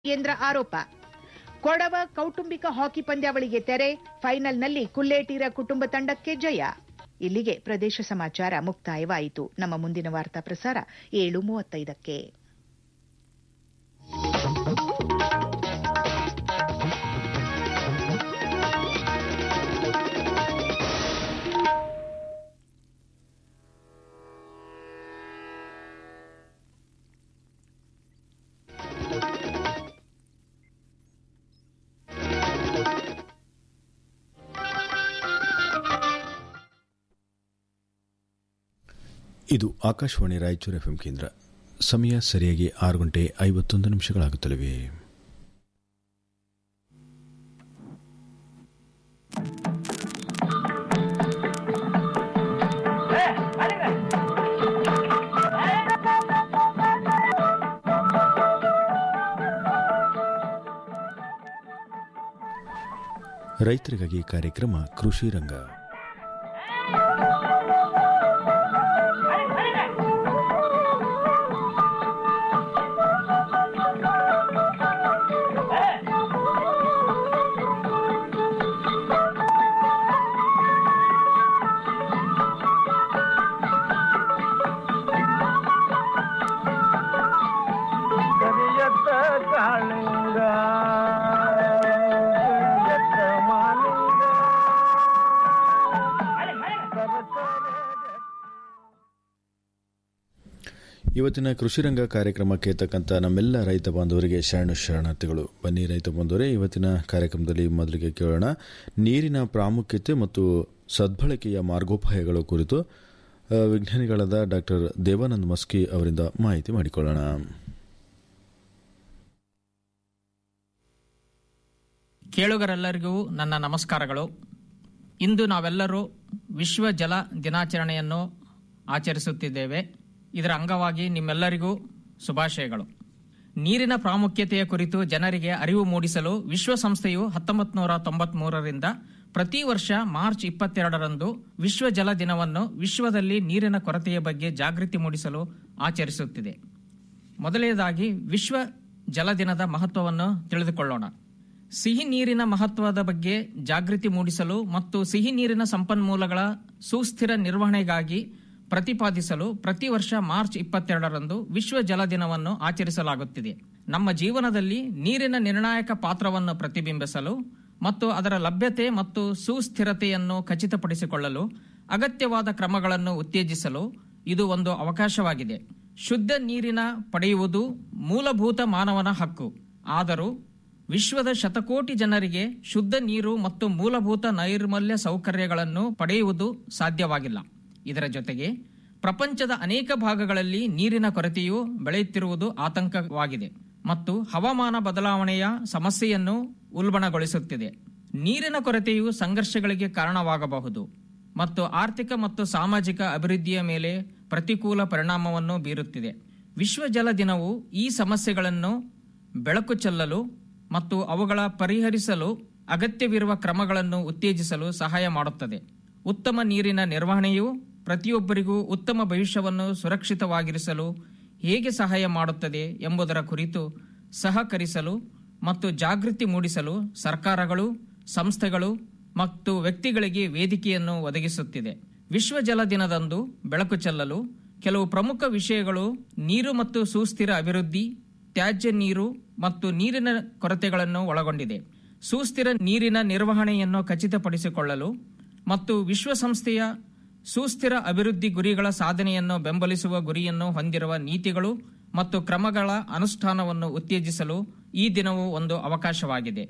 ಕೇಂದ್ರ ಆರೋಪ ಕೊಡವ ಕೌಟುಂಬಿಕ ಹಾಕಿ ಪಂದ್ಯಾವಳಿಗೆ ತೆರೆ ಫೈನಲ್ನಲ್ಲಿ ಕುಲ್ಲೇಟೀರ ಕುಟುಂಬ ತಂಡಕ್ಕೆ ಜಯ ಇಲ್ಲಿಗೆ ಪ್ರದೇಶ ಸಮಾಚಾರ ಮುಕ್ತಾಯವಾಯಿತು ನಮ್ಮ ಮುಂದಿನ ವಾರ್ತಾ ಪ್ರಸಾರ ಏಳು ಮೂವತ್ತೈದಕ್ಕೆ ಇದು ಆಕಾಶವಾಣಿ ರಾಯಚೂರು ಎಫ್ಎಂ ಕೇಂದ್ರ ಸಮಯ ಸರಿಯಾಗಿ ಆರು ಗಂಟೆ ಐವತ್ತೊಂದು ನಿಮಿಷಗಳಾಗುತ್ತಲಿವೆ ರೈತರಿಗಾಗಿ ಕಾರ್ಯಕ್ರಮ ಕೃಷಿ ರಂಗ ಕರಿಯತ್ತ ಕಾಳಿಂಗ ಕರಿಯತ್ತ ಮಾಲಿಂಗ ಸರಸರ ಇವತ್ತಿನ ಕೃಷಿ ರಂಗ ಕಾರ್ಯಕ್ರಮಕ್ಕೆ ತಕ್ಕಂತ ನಮ್ಮೆಲ್ಲ ರೈತ ಬಾಂಧವರಿಗೆ ಶರಣು ಶರಣಾರ್ಥಿಗಳು ಬನ್ನಿ ರೈತ ಬಾಂಧವರೇ ಇವತ್ತಿನ ಕಾರ್ಯಕ್ರಮದಲ್ಲಿ ಮೊದಲಿಗೆ ಕೇಳೋಣ ನೀರಿನ ಪ್ರಾಮುಖ್ಯತೆ ಮತ್ತು ಸದ್ಬಳಕೆಯ ಮಾರ್ಗೋಪಾಯಗಳು ಕುರಿತು ಆ, ವಿಜ್ಞಾನಿಗಳಾದ ಡಾಕ್ಟರ್ ದೇವಾನಂದ್ ಮಸ್ಕಿ ಅವರಿಂದ ಮಾಹಿತಿ ಮಾಡಿಕೊಳ್ಳೋಣ ಕೇಳುಗರೆಲ್ಲರಿಗೂ ನನ್ನ ನಮಸ್ಕಾರಗಳು ಇಂದು ನಾವೆಲ್ಲರೂ ವಿಶ್ವ ಜಲ ದಿನಾಚರಣೆಯನ್ನು ಆಚರಿಸುತ್ತಿದ್ದೇವೆ ಇದರ ಅಂಗವಾಗಿ ನಿಮ್ಮೆಲ್ಲರಿಗೂ ಶುಭಾಶಯಗಳು ನೀರಿನ ಪ್ರಾಮುಖ್ಯತೆಯ ಕುರಿತು ಜನರಿಗೆ ಅರಿವು ಮೂಡಿಸಲು ವಿಶ್ವಸಂಸ್ಥೆಯು ಹತ್ತೊಂಬತ್ತು ನೂರ ತೊಂಬತ್ಮೂರರಿಂದ ಪ್ರತಿ ವರ್ಷ ಮಾರ್ಚ್ ಇಪ್ಪತ್ತೆರಡರಂದು ವಿಶ್ವ ಜಲ ದಿನವನ್ನು ವಿಶ್ವದಲ್ಲಿ ನೀರಿನ ಕೊರತೆಯ ಬಗ್ಗೆ ಜಾಗೃತಿ ಮೂಡಿಸಲು ಆಚರಿಸುತ್ತಿದೆ ಮೊದಲನೇದಾಗಿ ವಿಶ್ವ ಜಲ ದಿನದ ಮಹತ್ವವನ್ನು ತಿಳಿದುಕೊಳ್ಳೋಣ ಸಿಹಿ ನೀರಿನ ಮಹತ್ವದ ಬಗ್ಗೆ ಜಾಗೃತಿ ಮೂಡಿಸಲು ಮತ್ತು ಸಿಹಿ ನೀರಿನ ಸಂಪನ್ಮೂಲಗಳ ಸುಸ್ಥಿರ ನಿರ್ವಹಣೆಗಾಗಿ ಪ್ರತಿಪಾದಿಸಲು ಪ್ರತಿ ವರ್ಷ ಮಾರ್ಚ್ ಇಪ್ಪತ್ತೆರಡರಂದು ವಿಶ್ವ ಜಲ ದಿನವನ್ನು ಆಚರಿಸಲಾಗುತ್ತಿದೆ ನಮ್ಮ ಜೀವನದಲ್ಲಿ ನೀರಿನ ನಿರ್ಣಾಯಕ ಪಾತ್ರವನ್ನು ಪ್ರತಿಬಿಂಬಿಸಲು ಮತ್ತು ಅದರ ಲಭ್ಯತೆ ಮತ್ತು ಸುಸ್ಥಿರತೆಯನ್ನು ಖಚಿತಪಡಿಸಿಕೊಳ್ಳಲು ಅಗತ್ಯವಾದ ಕ್ರಮಗಳನ್ನು ಉತ್ತೇಜಿಸಲು ಇದು ಒಂದು ಅವಕಾಶವಾಗಿದೆ ಶುದ್ಧ ನೀರಿನ ಪಡೆಯುವುದು ಮೂಲಭೂತ ಮಾನವನ ಹಕ್ಕು ಆದರೂ ವಿಶ್ವದ ಶತಕೋಟಿ ಜನರಿಗೆ ಶುದ್ಧ ನೀರು ಮತ್ತು ಮೂಲಭೂತ ನೈರ್ಮಲ್ಯ ಸೌಕರ್ಯಗಳನ್ನು ಪಡೆಯುವುದು ಸಾಧ್ಯವಾಗಿಲ್ಲ ಇದರ ಜೊತೆಗೆ ಪ್ರಪಂಚದ ಅನೇಕ ಭಾಗಗಳಲ್ಲಿ ನೀರಿನ ಕೊರತೆಯು ಬೆಳೆಯುತ್ತಿರುವುದು ಆತಂಕವಾಗಿದೆ ಮತ್ತು ಹವಾಮಾನ ಬದಲಾವಣೆಯ ಸಮಸ್ಯೆಯನ್ನು ಉಲ್ಬಣಗೊಳಿಸುತ್ತಿದೆ ನೀರಿನ ಕೊರತೆಯು ಸಂಘರ್ಷಗಳಿಗೆ ಕಾರಣವಾಗಬಹುದು ಮತ್ತು ಆರ್ಥಿಕ ಮತ್ತು ಸಾಮಾಜಿಕ ಅಭಿವೃದ್ಧಿಯ ಮೇಲೆ ಪ್ರತಿಕೂಲ ಪರಿಣಾಮವನ್ನು ಬೀರುತ್ತಿದೆ ವಿಶ್ವ ಜಲ ದಿನವು ಈ ಸಮಸ್ಯೆಗಳನ್ನು ಬೆಳಕು ಚೆಲ್ಲಲು ಮತ್ತು ಅವುಗಳ ಪರಿಹರಿಸಲು ಅಗತ್ಯವಿರುವ ಕ್ರಮಗಳನ್ನು ಉತ್ತೇಜಿಸಲು ಸಹಾಯ ಮಾಡುತ್ತದೆ ಉತ್ತಮ ನೀರಿನ ನಿರ್ವಹಣೆಯು ಪ್ರತಿಯೊಬ್ಬರಿಗೂ ಉತ್ತಮ ಭವಿಷ್ಯವನ್ನು ಸುರಕ್ಷಿತವಾಗಿರಿಸಲು ಹೇಗೆ ಸಹಾಯ ಮಾಡುತ್ತದೆ ಎಂಬುದರ ಕುರಿತು ಸಹಕರಿಸಲು ಮತ್ತು ಜಾಗೃತಿ ಮೂಡಿಸಲು ಸರ್ಕಾರಗಳು ಸಂಸ್ಥೆಗಳು ಮತ್ತು ವ್ಯಕ್ತಿಗಳಿಗೆ ವೇದಿಕೆಯನ್ನು ಒದಗಿಸುತ್ತಿದೆ ವಿಶ್ವ ಜಲ ದಿನದಂದು ಬೆಳಕು ಚೆಲ್ಲಲು ಕೆಲವು ಪ್ರಮುಖ ವಿಷಯಗಳು ನೀರು ಮತ್ತು ಸುಸ್ಥಿರ ಅಭಿವೃದ್ಧಿ ತ್ಯಾಜ್ಯ ನೀರು ಮತ್ತು ನೀರಿನ ಕೊರತೆಗಳನ್ನು ಒಳಗೊಂಡಿದೆ ಸುಸ್ಥಿರ ನೀರಿನ ನಿರ್ವಹಣೆಯನ್ನು ಖಚಿತಪಡಿಸಿಕೊಳ್ಳಲು ಮತ್ತು ವಿಶ್ವಸಂಸ್ಥೆಯ ಸುಸ್ಥಿರ ಅಭಿವೃದ್ಧಿ ಗುರಿಗಳ ಸಾಧನೆಯನ್ನು ಬೆಂಬಲಿಸುವ ಗುರಿಯನ್ನು ಹೊಂದಿರುವ ನೀತಿಗಳು ಮತ್ತು ಕ್ರಮಗಳ ಅನುಷ್ಠಾನವನ್ನು ಉತ್ತೇಜಿಸಲು ಈ ದಿನವು ಒಂದು ಅವಕಾಶವಾಗಿದೆ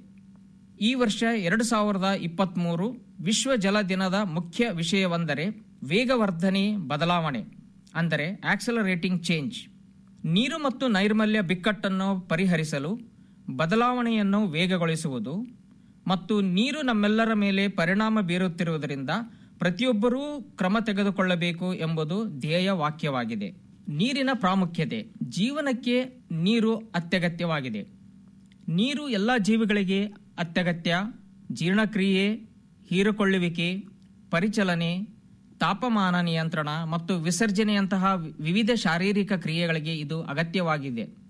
ಈ ವರ್ಷ ಎರಡು ಸಾವಿರದ ಇಪ್ಪತ್ತ್ಮೂರು ವಿಶ್ವ ಜಲ ದಿನದ ಮುಖ್ಯ ವಿಷಯವೆಂದರೆ ವೇಗವರ್ಧನೆ ಬದಲಾವಣೆ ಅಂದರೆ ಆಕ್ಸಲರೇಟಿಂಗ್ ಚೇಂಜ್ ನೀರು ಮತ್ತು ನೈರ್ಮಲ್ಯ ಬಿಕ್ಕಟ್ಟನ್ನು ಪರಿಹರಿಸಲು ಬದಲಾವಣೆಯನ್ನು ವೇಗಗೊಳಿಸುವುದು ಮತ್ತು ನೀರು ನಮ್ಮೆಲ್ಲರ ಮೇಲೆ ಪರಿಣಾಮ ಬೀರುತ್ತಿರುವುದರಿಂದ ಪ್ರತಿಯೊಬ್ಬರೂ ಕ್ರಮ ತೆಗೆದುಕೊಳ್ಳಬೇಕು ಎಂಬುದು ಧ್ಯೇಯ ವಾಕ್ಯವಾಗಿದೆ ನೀರಿನ ಪ್ರಾಮುಖ್ಯತೆ ಜೀವನಕ್ಕೆ ನೀರು ಅತ್ಯಗತ್ಯವಾಗಿದೆ ನೀರು ಎಲ್ಲ ಜೀವಿಗಳಿಗೆ ಅತ್ಯಗತ್ಯ ಜೀರ್ಣಕ್ರಿಯೆ ಹೀರಿಕೊಳ್ಳುವಿಕೆ ಪರಿಚಲನೆ ತಾಪಮಾನ ನಿಯಂತ್ರಣ ಮತ್ತು ವಿಸರ್ಜನೆಯಂತಹ ವಿವಿಧ ಶಾರೀರಿಕ ಕ್ರಿಯೆಗಳಿಗೆ ಇದು ಅಗತ್ಯವಾಗಿದೆ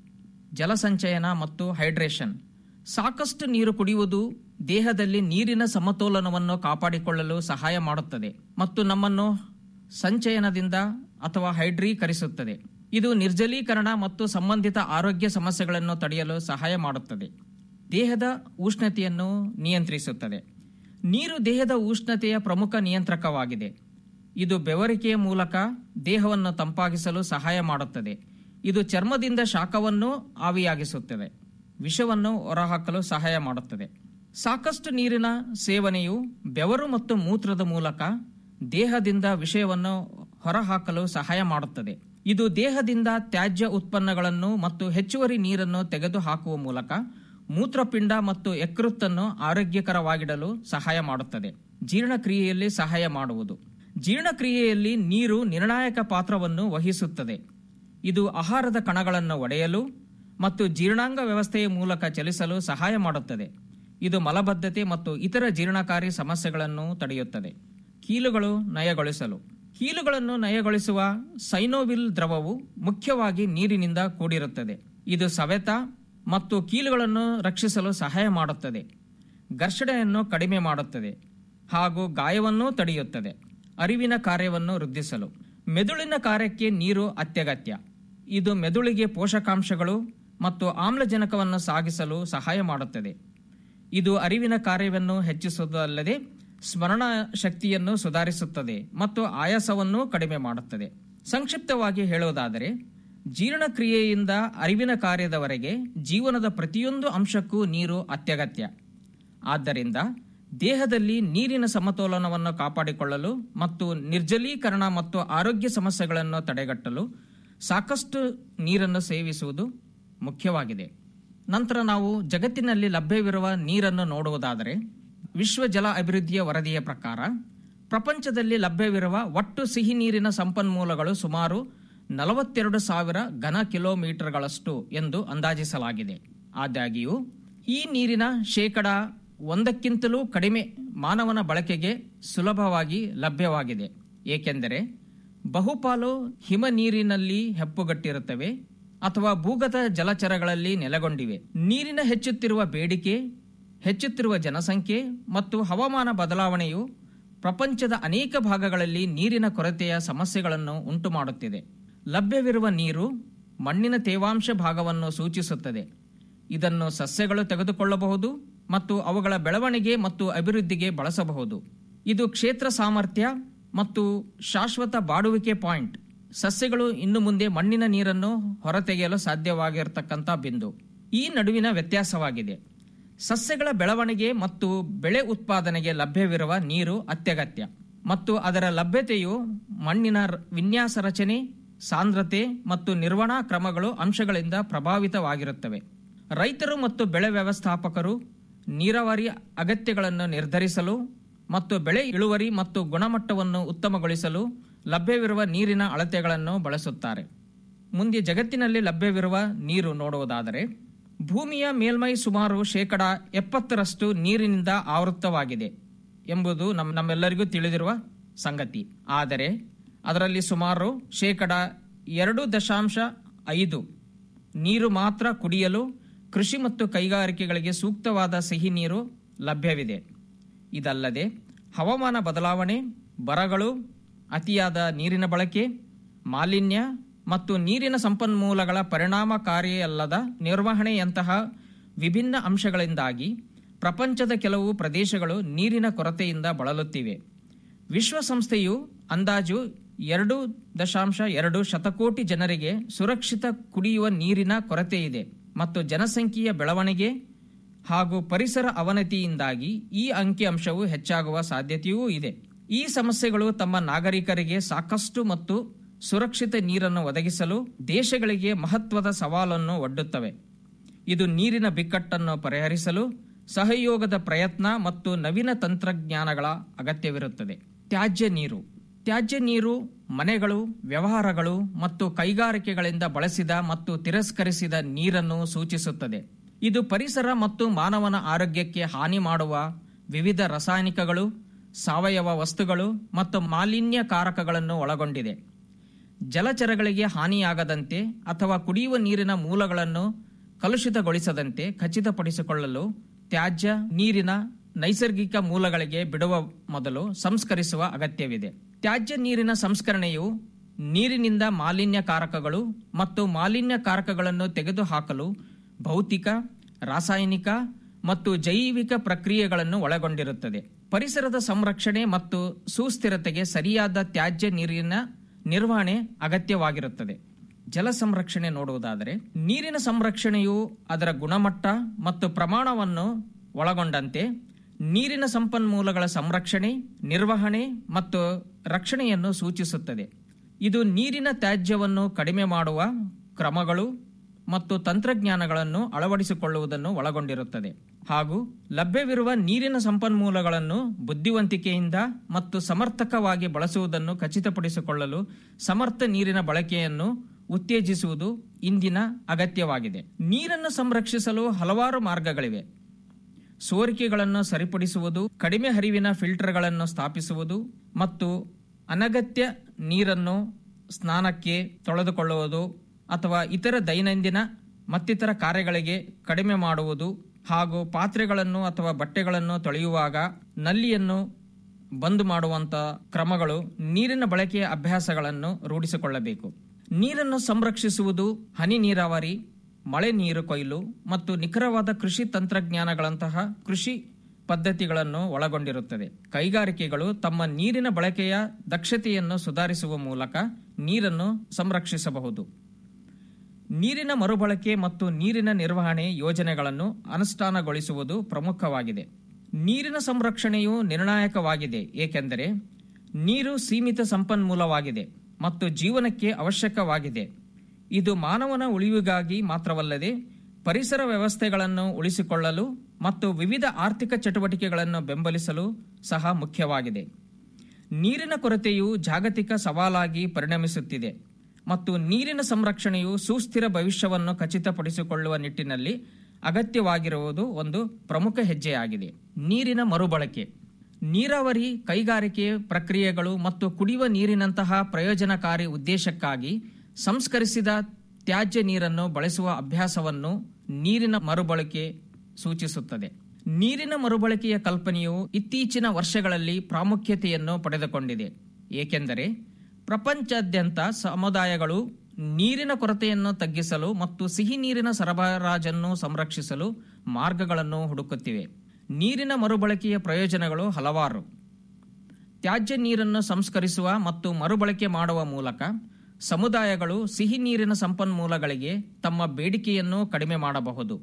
ಜಲಸಂಚಯನ ಮತ್ತು ಹೈಡ್ರೇಷನ್ ಸಾಕಷ್ಟು ನೀರು ಕುಡಿಯುವುದು ದೇಹದಲ್ಲಿ ನೀರಿನ ಸಮತೋಲನವನ್ನು ಕಾಪಾಡಿಕೊಳ್ಳಲು ಸಹಾಯ ಮಾಡುತ್ತದೆ ಮತ್ತು ನಮ್ಮನ್ನು ಸಂಚಯನದಿಂದ ಅಥವಾ ಹೈಡ್ರೀಕರಿಸುತ್ತದೆ ಇದು ನಿರ್ಜಲೀಕರಣ ಮತ್ತು ಸಂಬಂಧಿತ ಆರೋಗ್ಯ ಸಮಸ್ಯೆಗಳನ್ನು ತಡೆಯಲು ಸಹಾಯ ಮಾಡುತ್ತದೆ ದೇಹದ ಉಷ್ಣತೆಯನ್ನು ನಿಯಂತ್ರಿಸುತ್ತದೆ ನೀರು ದೇಹದ ಉಷ್ಣತೆಯ ಪ್ರಮುಖ ನಿಯಂತ್ರಕವಾಗಿದೆ ಇದು ಬೆವರಿಕೆಯ ಮೂಲಕ ದೇಹವನ್ನು ತಂಪಾಗಿಸಲು ಸಹಾಯ ಮಾಡುತ್ತದೆ ಇದು ಚರ್ಮದಿಂದ ಶಾಖವನ್ನು ಆವಿಯಾಗಿಸುತ್ತದೆ ವಿಷವನ್ನು ಹೊರಹಾಕಲು ಸಹಾಯ ಮಾಡುತ್ತದೆ ಸಾಕಷ್ಟು ನೀರಿನ ಸೇವನೆಯು ಬೆವರು ಮತ್ತು ಮೂತ್ರದ ಮೂಲಕ ದೇಹದಿಂದ ವಿಷಯವನ್ನು ಹೊರಹಾಕಲು ಸಹಾಯ ಮಾಡುತ್ತದೆ ಇದು ದೇಹದಿಂದ ತ್ಯಾಜ್ಯ ಉತ್ಪನ್ನಗಳನ್ನು ಮತ್ತು ಹೆಚ್ಚುವರಿ ನೀರನ್ನು ತೆಗೆದುಹಾಕುವ ಮೂಲಕ ಮೂತ್ರಪಿಂಡ ಮತ್ತು ಯಕೃತ್ತನ್ನು ಆರೋಗ್ಯಕರವಾಗಿಡಲು ಸಹಾಯ ಮಾಡುತ್ತದೆ ಜೀರ್ಣಕ್ರಿಯೆಯಲ್ಲಿ ಸಹಾಯ ಮಾಡುವುದು ಜೀರ್ಣಕ್ರಿಯೆಯಲ್ಲಿ ನೀರು ನಿರ್ಣಾಯಕ ಪಾತ್ರವನ್ನು ವಹಿಸುತ್ತದೆ ಇದು ಆಹಾರದ ಕಣಗಳನ್ನು ಒಡೆಯಲು ಮತ್ತು ಜೀರ್ಣಾಂಗ ವ್ಯವಸ್ಥೆಯ ಮೂಲಕ ಚಲಿಸಲು ಸಹಾಯ ಮಾಡುತ್ತದೆ ಇದು ಮಲಬದ್ಧತೆ ಮತ್ತು ಇತರ ಜೀರ್ಣಕಾರಿ ಸಮಸ್ಯೆಗಳನ್ನು ತಡೆಯುತ್ತದೆ ಕೀಲುಗಳು ನಯಗೊಳಿಸಲು ಕೀಲುಗಳನ್ನು ನಯಗೊಳಿಸುವ ಸೈನೋವಿಲ್ ದ್ರವವು ಮುಖ್ಯವಾಗಿ ನೀರಿನಿಂದ ಕೂಡಿರುತ್ತದೆ ಇದು ಸವೆತ ಮತ್ತು ಕೀಲುಗಳನ್ನು ರಕ್ಷಿಸಲು ಸಹಾಯ ಮಾಡುತ್ತದೆ ಘರ್ಷಣೆಯನ್ನು ಕಡಿಮೆ ಮಾಡುತ್ತದೆ ಹಾಗೂ ಗಾಯವನ್ನೂ ತಡೆಯುತ್ತದೆ ಅರಿವಿನ ಕಾರ್ಯವನ್ನು ವೃದ್ಧಿಸಲು ಮೆದುಳಿನ ಕಾರ್ಯಕ್ಕೆ ನೀರು ಅತ್ಯಗತ್ಯ ಇದು ಮೆದುಳಿಗೆ ಪೋಷಕಾಂಶಗಳು ಮತ್ತು ಆಮ್ಲಜನಕವನ್ನು ಸಾಗಿಸಲು ಸಹಾಯ ಮಾಡುತ್ತದೆ ಇದು ಅರಿವಿನ ಕಾರ್ಯವನ್ನು ಹೆಚ್ಚಿಸುವುದಲ್ಲದೆ ಸ್ಮರಣ ಶಕ್ತಿಯನ್ನು ಸುಧಾರಿಸುತ್ತದೆ ಮತ್ತು ಆಯಾಸವನ್ನು ಕಡಿಮೆ ಮಾಡುತ್ತದೆ ಸಂಕ್ಷಿಪ್ತವಾಗಿ ಹೇಳುವುದಾದರೆ ಜೀರ್ಣಕ್ರಿಯೆಯಿಂದ ಅರಿವಿನ ಕಾರ್ಯದವರೆಗೆ ಜೀವನದ ಪ್ರತಿಯೊಂದು ಅಂಶಕ್ಕೂ ನೀರು ಅತ್ಯಗತ್ಯ ಆದ್ದರಿಂದ ದೇಹದಲ್ಲಿ ನೀರಿನ ಸಮತೋಲನವನ್ನು ಕಾಪಾಡಿಕೊಳ್ಳಲು ಮತ್ತು ನಿರ್ಜಲೀಕರಣ ಮತ್ತು ಆರೋಗ್ಯ ಸಮಸ್ಯೆಗಳನ್ನು ತಡೆಗಟ್ಟಲು ಸಾಕಷ್ಟು ನೀರನ್ನು ಸೇವಿಸುವುದು ಮುಖ್ಯವಾಗಿದೆ ನಂತರ ನಾವು ಜಗತ್ತಿನಲ್ಲಿ ಲಭ್ಯವಿರುವ ನೀರನ್ನು ನೋಡುವುದಾದರೆ ವಿಶ್ವ ಜಲ ಅಭಿವೃದ್ಧಿಯ ವರದಿಯ ಪ್ರಕಾರ ಪ್ರಪಂಚದಲ್ಲಿ ಲಭ್ಯವಿರುವ ಒಟ್ಟು ಸಿಹಿ ನೀರಿನ ಸಂಪನ್ಮೂಲಗಳು ಸುಮಾರು ನಲವತ್ತೆರಡು ಸಾವಿರ ಘನ ಕಿಲೋಮೀಟರ್ಗಳಷ್ಟು ಎಂದು ಅಂದಾಜಿಸಲಾಗಿದೆ ಆದಾಗ್ಯೂ ಈ ನೀರಿನ ಶೇಕಡ ಒಂದಕ್ಕಿಂತಲೂ ಕಡಿಮೆ ಮಾನವನ ಬಳಕೆಗೆ ಸುಲಭವಾಗಿ ಲಭ್ಯವಾಗಿದೆ ಏಕೆಂದರೆ ಬಹುಪಾಲು ಹಿಮ ನೀರಿನಲ್ಲಿ ಹೆಪ್ಪುಗಟ್ಟಿರುತ್ತವೆ ಅಥವಾ ಭೂಗತ ಜಲಚರಗಳಲ್ಲಿ ನೆಲೆಗೊಂಡಿವೆ ನೀರಿನ ಹೆಚ್ಚುತ್ತಿರುವ ಬೇಡಿಕೆ ಹೆಚ್ಚುತ್ತಿರುವ ಜನಸಂಖ್ಯೆ ಮತ್ತು ಹವಾಮಾನ ಬದಲಾವಣೆಯು ಪ್ರಪಂಚದ ಅನೇಕ ಭಾಗಗಳಲ್ಲಿ ನೀರಿನ ಕೊರತೆಯ ಸಮಸ್ಯೆಗಳನ್ನು ಉಂಟುಮಾಡುತ್ತಿದೆ ಲಭ್ಯವಿರುವ ನೀರು ಮಣ್ಣಿನ ತೇವಾಂಶ ಭಾಗವನ್ನು ಸೂಚಿಸುತ್ತದೆ ಇದನ್ನು ಸಸ್ಯಗಳು ತೆಗೆದುಕೊಳ್ಳಬಹುದು ಮತ್ತು ಅವುಗಳ ಬೆಳವಣಿಗೆ ಮತ್ತು ಅಭಿವೃದ್ಧಿಗೆ ಬಳಸಬಹುದು ಇದು ಕ್ಷೇತ್ರ ಸಾಮರ್ಥ್ಯ ಮತ್ತು ಶಾಶ್ವತ ಬಾಡುವಿಕೆ ಪಾಯಿಂಟ್ ಸಸ್ಯಗಳು ಇನ್ನು ಮುಂದೆ ಮಣ್ಣಿನ ನೀರನ್ನು ಹೊರತೆಗೆಯಲು ಸಾಧ್ಯವಾಗಿರತಕ್ಕಂಥ ಬಿಂದು ಈ ನಡುವಿನ ವ್ಯತ್ಯಾಸವಾಗಿದೆ ಸಸ್ಯಗಳ ಬೆಳವಣಿಗೆ ಮತ್ತು ಬೆಳೆ ಉತ್ಪಾದನೆಗೆ ಲಭ್ಯವಿರುವ ನೀರು ಅತ್ಯಗತ್ಯ ಮತ್ತು ಅದರ ಲಭ್ಯತೆಯು ಮಣ್ಣಿನ ರ- ವಿನ್ಯಾಸ ರಚನೆ ಸಾಂದ್ರತೆ ಮತ್ತು ನಿರ್ವಹಣಾ ಕ್ರಮಗಳು ಅಂಶಗಳಿಂದ ಪ್ರಭಾವಿತವಾಗಿರುತ್ತವೆ ರೈತರು ಮತ್ತು ಬೆಳೆ ವ್ಯವಸ್ಥಾಪಕರು ನೀರಾವರಿ ಅಗತ್ಯಗಳನ್ನು ನಿರ್ಧರಿಸಲು ಮತ್ತು ಬೆಳೆ ಇಳುವರಿ ಮತ್ತು ಗುಣಮಟ್ಟವನ್ನು ಉತ್ತಮಗೊಳಿಸಲು ಲಭ್ಯವಿರುವ ನೀರಿನ ಅಳತೆಗಳನ್ನು ಬಳಸುತ್ತಾರೆ ಮುಂದೆ ಜಗತ್ತಿನಲ್ಲಿ ಲಭ್ಯವಿರುವ ನೀರು ನೋಡುವುದಾದರೆ ಭೂಮಿಯ ಮೇಲ್ಮೈ ಸುಮಾರು ಶೇಕಡ ಎಪ್ಪತ್ತರಷ್ಟು ನೀರಿನಿಂದ ಆವೃತವಾಗಿದೆ ಎಂಬುದು ನಮ್ಮ ನಮ್ಮೆಲ್ಲರಿಗೂ ತಿಳಿದಿರುವ ಸಂಗತಿ ಆದರೆ ಅದರಲ್ಲಿ ಸುಮಾರು ಶೇಕಡ ಎರಡು ದಶಾಂಶ ಐದು ನೀರು ಮಾತ್ರ ಕುಡಿಯಲು ಕೃಷಿ ಮತ್ತು ಕೈಗಾರಿಕೆಗಳಿಗೆ ಸೂಕ್ತವಾದ ಸಿಹಿ ನೀರು ಲಭ್ಯವಿದೆ ಇದಲ್ಲದೆ ಹವಾಮಾನ ಬದಲಾವಣೆ ಬರಗಳು ಅತಿಯಾದ ನೀರಿನ ಬಳಕೆ ಮಾಲಿನ್ಯ ಮತ್ತು ನೀರಿನ ಸಂಪನ್ಮೂಲಗಳ ಪರಿಣಾಮಕಾರಿಯಲ್ಲದ ನಿರ್ವಹಣೆಯಂತಹ ವಿಭಿನ್ನ ಅಂಶಗಳಿಂದಾಗಿ ಪ್ರಪಂಚದ ಕೆಲವು ಪ್ರದೇಶಗಳು ನೀರಿನ ಕೊರತೆಯಿಂದ ಬಳಲುತ್ತಿವೆ ವಿಶ್ವಸಂಸ್ಥೆಯು ಅಂದಾಜು ಎರಡು ದಶಾಂಶ ಎರಡು ಶತಕೋಟಿ ಜನರಿಗೆ ಸುರಕ್ಷಿತ ಕುಡಿಯುವ ನೀರಿನ ಕೊರತೆ ಇದೆ ಮತ್ತು ಜನಸಂಖ್ಯೆಯ ಬೆಳವಣಿಗೆ ಹಾಗೂ ಪರಿಸರ ಅವನತಿಯಿಂದಾಗಿ ಈ ಅಂಕಿಅಂಶವು ಹೆಚ್ಚಾಗುವ ಸಾಧ್ಯತೆಯೂ ಇದೆ ಈ ಸಮಸ್ಯೆಗಳು ತಮ್ಮ ನಾಗರಿಕರಿಗೆ ಸಾಕಷ್ಟು ಮತ್ತು ಸುರಕ್ಷಿತ ನೀರನ್ನು ಒದಗಿಸಲು ದೇಶಗಳಿಗೆ ಮಹತ್ವದ ಸವಾಲನ್ನು ಒಡ್ಡುತ್ತವೆ ಇದು ನೀರಿನ ಬಿಕ್ಕಟ್ಟನ್ನು ಪರಿಹರಿಸಲು ಸಹಯೋಗದ ಪ್ರಯತ್ನ ಮತ್ತು ನವೀನ ತಂತ್ರಜ್ಞಾನಗಳ ಅಗತ್ಯವಿರುತ್ತದೆ ತ್ಯಾಜ್ಯ ನೀರು ತ್ಯಾಜ್ಯ ನೀರು ಮನೆಗಳು ವ್ಯವಹಾರಗಳು ಮತ್ತು ಕೈಗಾರಿಕೆಗಳಿಂದ ಬಳಸಿದ ಮತ್ತು ತಿರಸ್ಕರಿಸಿದ ನೀರನ್ನು ಸೂಚಿಸುತ್ತದೆ ಇದು ಪರಿಸರ ಮತ್ತು ಮಾನವನ ಆರೋಗ್ಯಕ್ಕೆ ಹಾನಿ ಮಾಡುವ ವಿವಿಧ ರಾಸಾಯನಿಕಗಳು ಸಾವಯವ ವಸ್ತುಗಳು ಮತ್ತು ಮಾಲಿನ್ಯಕಾರಕಗಳನ್ನು ಒಳಗೊಂಡಿದೆ ಜಲಚರಗಳಿಗೆ ಹಾನಿಯಾಗದಂತೆ ಅಥವಾ ಕುಡಿಯುವ ನೀರಿನ ಮೂಲಗಳನ್ನು ಕಲುಷಿತಗೊಳಿಸದಂತೆ ಖಚಿತಪಡಿಸಿಕೊಳ್ಳಲು ತ್ಯಾಜ್ಯ ನೀರಿನ ನೈಸರ್ಗಿಕ ಮೂಲಗಳಿಗೆ ಬಿಡುವ ಮೊದಲು ಸಂಸ್ಕರಿಸುವ ಅಗತ್ಯವಿದೆ ತ್ಯಾಜ್ಯ ನೀರಿನ ಸಂಸ್ಕರಣೆಯು ನೀರಿನಿಂದ ಮಾಲಿನ್ಯಕಾರಕಗಳು ಮತ್ತು ಮಾಲಿನ್ಯಕಾರಕಗಳನ್ನು ತೆಗೆದುಹಾಕಲು ಭೌತಿಕ ರಾಸಾಯನಿಕ ಮತ್ತು ಜೈವಿಕ ಪ್ರಕ್ರಿಯೆಗಳನ್ನು ಒಳಗೊಂಡಿರುತ್ತದೆ ಪರಿಸರದ ಸಂರಕ್ಷಣೆ ಮತ್ತು ಸುಸ್ಥಿರತೆಗೆ ಸರಿಯಾದ ತ್ಯಾಜ್ಯ ನೀರಿನ ನಿರ್ವಹಣೆ ಅಗತ್ಯವಾಗಿರುತ್ತದೆ ಜಲ ಸಂರಕ್ಷಣೆ ನೋಡುವುದಾದರೆ ನೀರಿನ ಸಂರಕ್ಷಣೆಯು ಅದರ ಗುಣಮಟ್ಟ ಮತ್ತು ಪ್ರಮಾಣವನ್ನು ಒಳಗೊಂಡಂತೆ ನೀರಿನ ಸಂಪನ್ಮೂಲಗಳ ಸಂರಕ್ಷಣೆ ನಿರ್ವಹಣೆ ಮತ್ತು ರಕ್ಷಣೆಯನ್ನು ಸೂಚಿಸುತ್ತದೆ ಇದು ನೀರಿನ ತ್ಯಾಜ್ಯವನ್ನು ಕಡಿಮೆ ಮಾಡುವ ಕ್ರಮಗಳು ಮತ್ತು ತಂತ್ರಜ್ಞಾನಗಳನ್ನು ಅಳವಡಿಸಿಕೊಳ್ಳುವುದನ್ನು ಒಳಗೊಂಡಿರುತ್ತದೆ ಹಾಗೂ ಲಭ್ಯವಿರುವ ನೀರಿನ ಸಂಪನ್ಮೂಲಗಳನ್ನು ಬುದ್ಧಿವಂತಿಕೆಯಿಂದ ಮತ್ತು ಸಮರ್ಥಕವಾಗಿ ಬಳಸುವುದನ್ನು ಖಚಿತಪಡಿಸಿಕೊಳ್ಳಲು ಸಮರ್ಥ ನೀರಿನ ಬಳಕೆಯನ್ನು ಉತ್ತೇಜಿಸುವುದು ಇಂದಿನ ಅಗತ್ಯವಾಗಿದೆ ನೀರನ್ನು ಸಂರಕ್ಷಿಸಲು ಹಲವಾರು ಮಾರ್ಗಗಳಿವೆ ಸೋರಿಕೆಗಳನ್ನು ಸರಿಪಡಿಸುವುದು ಕಡಿಮೆ ಹರಿವಿನ ಫಿಲ್ಟರ್ಗಳನ್ನು ಸ್ಥಾಪಿಸುವುದು ಮತ್ತು ಅನಗತ್ಯ ನೀರನ್ನು ಸ್ನಾನಕ್ಕೆ ತೊಳೆದುಕೊಳ್ಳುವುದು ಅಥವಾ ಇತರ ದೈನಂದಿನ ಮತ್ತಿತರ ಕಾರ್ಯಗಳಿಗೆ ಕಡಿಮೆ ಮಾಡುವುದು ಹಾಗೂ ಪಾತ್ರೆಗಳನ್ನು ಅಥವಾ ಬಟ್ಟೆಗಳನ್ನು ತೊಳೆಯುವಾಗ ನಲ್ಲಿಯನ್ನು ಬಂದ್ ಮಾಡುವಂತ ಕ್ರಮಗಳು ನೀರಿನ ಬಳಕೆಯ ಅಭ್ಯಾಸಗಳನ್ನು ರೂಢಿಸಿಕೊಳ್ಳಬೇಕು ನೀರನ್ನು ಸಂರಕ್ಷಿಸುವುದು ಹನಿ ನೀರಾವರಿ ಮಳೆ ನೀರು ಕೊಯ್ಲು ಮತ್ತು ನಿಖರವಾದ ಕೃಷಿ ತಂತ್ರಜ್ಞಾನಗಳಂತಹ ಕೃಷಿ ಪದ್ಧತಿಗಳನ್ನು ಒಳಗೊಂಡಿರುತ್ತದೆ ಕೈಗಾರಿಕೆಗಳು ತಮ್ಮ ನೀರಿನ ಬಳಕೆಯ ದಕ್ಷತೆಯನ್ನು ಸುಧಾರಿಸುವ ಮೂಲಕ ನೀರನ್ನು ಸಂರಕ್ಷಿಸಬಹುದು ನೀರಿನ ಮರುಬಳಕೆ ಮತ್ತು ನೀರಿನ ನಿರ್ವಹಣೆ ಯೋಜನೆಗಳನ್ನು ಅನುಷ್ಠಾನಗೊಳಿಸುವುದು ಪ್ರಮುಖವಾಗಿದೆ ನೀರಿನ ಸಂರಕ್ಷಣೆಯು ನಿರ್ಣಾಯಕವಾಗಿದೆ ಏಕೆಂದರೆ ನೀರು ಸೀಮಿತ ಸಂಪನ್ಮೂಲವಾಗಿದೆ ಮತ್ತು ಜೀವನಕ್ಕೆ ಅವಶ್ಯಕವಾಗಿದೆ ಇದು ಮಾನವನ ಉಳಿವಿಗಾಗಿ ಮಾತ್ರವಲ್ಲದೆ ಪರಿಸರ ವ್ಯವಸ್ಥೆಗಳನ್ನು ಉಳಿಸಿಕೊಳ್ಳಲು ಮತ್ತು ವಿವಿಧ ಆರ್ಥಿಕ ಚಟುವಟಿಕೆಗಳನ್ನು ಬೆಂಬಲಿಸಲು ಸಹ ಮುಖ್ಯವಾಗಿದೆ ನೀರಿನ ಕೊರತೆಯು ಜಾಗತಿಕ ಸವಾಲಾಗಿ ಪರಿಣಮಿಸುತ್ತಿದೆ ಮತ್ತು ನೀರಿನ ಸಂರಕ್ಷಣೆಯು ಸುಸ್ಥಿರ ಭವಿಷ್ಯವನ್ನು ಖಚಿತಪಡಿಸಿಕೊಳ್ಳುವ ನಿಟ್ಟಿನಲ್ಲಿ ಅಗತ್ಯವಾಗಿರುವುದು ಒಂದು ಪ್ರಮುಖ ಹೆಜ್ಜೆಯಾಗಿದೆ ನೀರಿನ ಮರುಬಳಕೆ ನೀರಾವರಿ ಕೈಗಾರಿಕೆ ಪ್ರಕ್ರಿಯೆಗಳು ಮತ್ತು ಕುಡಿಯುವ ನೀರಿನಂತಹ ಪ್ರಯೋಜನಕಾರಿ ಉದ್ದೇಶಕ್ಕಾಗಿ ಸಂಸ್ಕರಿಸಿದ ತ್ಯಾಜ್ಯ ನೀರನ್ನು ಬಳಸುವ ಅಭ್ಯಾಸವನ್ನು ನೀರಿನ ಮರುಬಳಕೆ ಸೂಚಿಸುತ್ತದೆ ನೀರಿನ ಮರುಬಳಕೆಯ ಕಲ್ಪನೆಯು ಇತ್ತೀಚಿನ ವರ್ಷಗಳಲ್ಲಿ ಪ್ರಾಮುಖ್ಯತೆಯನ್ನು ಪಡೆದುಕೊಂಡಿದೆ ಏಕೆಂದರೆ ಪ್ರಪಂಚಾದ್ಯಂತ ಸಮುದಾಯಗಳು ನೀರಿನ ಕೊರತೆಯನ್ನು ತಗ್ಗಿಸಲು ಮತ್ತು ಸಿಹಿ ನೀರಿನ ಸರಬರಾಜನ್ನು ಸಂರಕ್ಷಿಸಲು ಮಾರ್ಗಗಳನ್ನು ಹುಡುಕುತ್ತಿವೆ ನೀರಿನ ಮರುಬಳಕೆಯ ಪ್ರಯೋಜನಗಳು ಹಲವಾರು ತ್ಯಾಜ್ಯ ನೀರನ್ನು ಸಂಸ್ಕರಿಸುವ ಮತ್ತು ಮರುಬಳಕೆ ಮಾಡುವ ಮೂಲಕ ಸಮುದಾಯಗಳು ಸಿಹಿ ನೀರಿನ ಸಂಪನ್ಮೂಲಗಳಿಗೆ ತಮ್ಮ ಬೇಡಿಕೆಯನ್ನು ಕಡಿಮೆ ಮಾಡಬಹುದು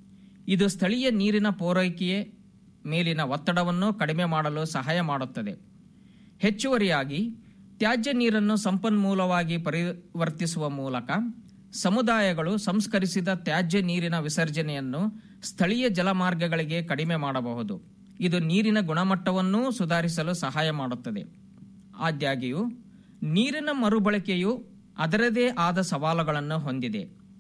ಇದು ಸ್ಥಳೀಯ ನೀರಿನ ಪೂರೈಕೆಯ ಮೇಲಿನ ಒತ್ತಡವನ್ನು ಕಡಿಮೆ ಮಾಡಲು ಸಹಾಯ ಮಾಡುತ್ತದೆ ಹೆಚ್ಚುವರಿಯಾಗಿ ತ್ಯಾಜ್ಯ ನೀರನ್ನು ಸಂಪನ್ಮೂಲವಾಗಿ ಪರಿವರ್ತಿಸುವ ಮೂಲಕ ಸಮುದಾಯಗಳು ಸಂಸ್ಕರಿಸಿದ ತ್ಯಾಜ್ಯ ನೀರಿನ ವಿಸರ್ಜನೆಯನ್ನು ಸ್ಥಳೀಯ ಜಲಮಾರ್ಗಗಳಿಗೆ ಕಡಿಮೆ ಮಾಡಬಹುದು ಇದು ನೀರಿನ ಗುಣಮಟ್ಟವನ್ನೂ ಸುಧಾರಿಸಲು ಸಹಾಯ ಮಾಡುತ್ತದೆ ಆದಾಗ್ಯೂ ನೀರಿನ ಮರುಬಳಕೆಯು ಅದರದೇ ಆದ ಸವಾಲುಗಳನ್ನು ಹೊಂದಿದೆ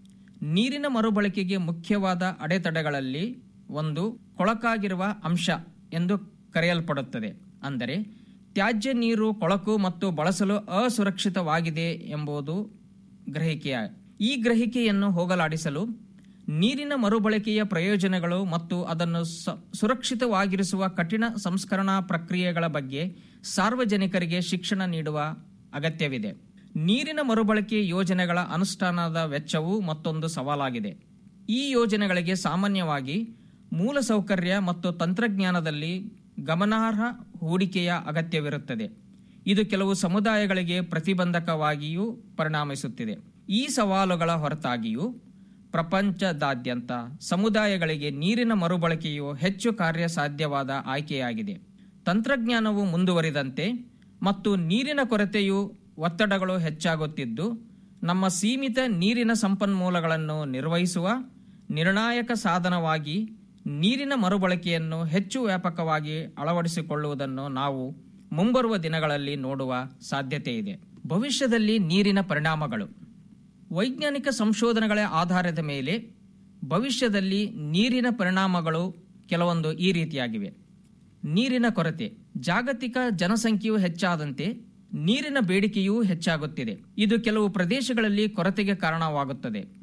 ನೀರಿನ ಮರುಬಳಕೆಗೆ ಮುಖ್ಯವಾದ ಅಡೆತಡೆಗಳಲ್ಲಿ ಒಂದು ಕೊಳಕಾಗಿರುವ ಅಂಶ ಎಂದು ಕರೆಯಲ್ಪಡುತ್ತದೆ ಅಂದರೆ ತ್ಯಾಜ್ಯ ನೀರು ಕೊಳಕು ಮತ್ತು ಬಳಸಲು ಅಸುರಕ್ಷಿತವಾಗಿದೆ ಎಂಬುದು ಗ್ರಹಿಕೆಯ ಈ ಗ್ರಹಿಕೆಯನ್ನು ಹೋಗಲಾಡಿಸಲು ನೀರಿನ ಮರುಬಳಕೆಯ ಪ್ರಯೋಜನಗಳು ಮತ್ತು ಅದನ್ನು ಸ- ಸುರಕ್ಷಿತವಾಗಿರಿಸುವ ಕಠಿಣ ಸಂಸ್ಕರಣಾ ಪ್ರಕ್ರಿಯೆಗಳ ಬಗ್ಗೆ ಸಾರ್ವಜನಿಕರಿಗೆ ಶಿಕ್ಷಣ ನೀಡುವ ಅಗತ್ಯವಿದೆ ನೀರಿನ ಮರುಬಳಕೆ ಯೋಜನೆಗಳ ಅನುಷ್ಠಾನದ ವೆಚ್ಚವು ಮತ್ತೊಂದು ಸವಾಲಾಗಿದೆ ಈ ಯೋಜನೆಗಳಿಗೆ ಸಾಮಾನ್ಯವಾಗಿ ಮೂಲಸೌಕರ್ಯ ಮತ್ತು ತಂತ್ರಜ್ಞಾನದಲ್ಲಿ ಗಮನಾರ್ಹ ಹೂಡಿಕೆಯ ಅಗತ್ಯವಿರುತ್ತದೆ ಇದು ಕೆಲವು ಸಮುದಾಯಗಳಿಗೆ ಪ್ರತಿಬಂಧಕವಾಗಿಯೂ ಪರಿಣಮಿಸುತ್ತಿದೆ ಈ ಸವಾಲುಗಳ ಹೊರತಾಗಿಯೂ ಪ್ರಪಂಚದಾದ್ಯಂತ ಸಮುದಾಯಗಳಿಗೆ ನೀರಿನ ಮರುಬಳಕೆಯು ಹೆಚ್ಚು ಕಾರ್ಯಸಾಧ್ಯವಾದ ಆಯ್ಕೆಯಾಗಿದೆ ತಂತ್ರಜ್ಞಾನವು ಮುಂದುವರಿದಂತೆ ಮತ್ತು ನೀರಿನ ಕೊರತೆಯು ಒತ್ತಡಗಳು ಹೆಚ್ಚಾಗುತ್ತಿದ್ದು ನಮ್ಮ ಸೀಮಿತ ನೀರಿನ ಸಂಪನ್ಮೂಲಗಳನ್ನು ನಿರ್ವಹಿಸುವ ನಿರ್ಣಾಯಕ ಸಾಧನವಾಗಿ ನೀರಿನ ಮರುಬಳಕೆಯನ್ನು ಹೆಚ್ಚು ವ್ಯಾಪಕವಾಗಿ ಅಳವಡಿಸಿಕೊಳ್ಳುವುದನ್ನು ನಾವು ಮುಂಬರುವ ದಿನಗಳಲ್ಲಿ ನೋಡುವ ಸಾಧ್ಯತೆ ಇದೆ ಭವಿಷ್ಯದಲ್ಲಿ ನೀರಿನ ಪರಿಣಾಮಗಳು ವೈಜ್ಞಾನಿಕ ಸಂಶೋಧನೆಗಳ ಆಧಾರದ ಮೇಲೆ ಭವಿಷ್ಯದಲ್ಲಿ ನೀರಿನ ಪರಿಣಾಮಗಳು ಕೆಲವೊಂದು ಈ ರೀತಿಯಾಗಿವೆ ನೀರಿನ ಕೊರತೆ ಜಾಗತಿಕ ಜನಸಂಖ್ಯೆಯು ಹೆಚ್ಚಾದಂತೆ ನೀರಿನ ಬೇಡಿಕೆಯೂ ಹೆಚ್ಚಾಗುತ್ತಿದೆ ಇದು ಕೆಲವು ಪ್ರದೇಶಗಳಲ್ಲಿ ಕೊರತೆಗೆ ಕಾರಣವಾಗುತ್ತದೆ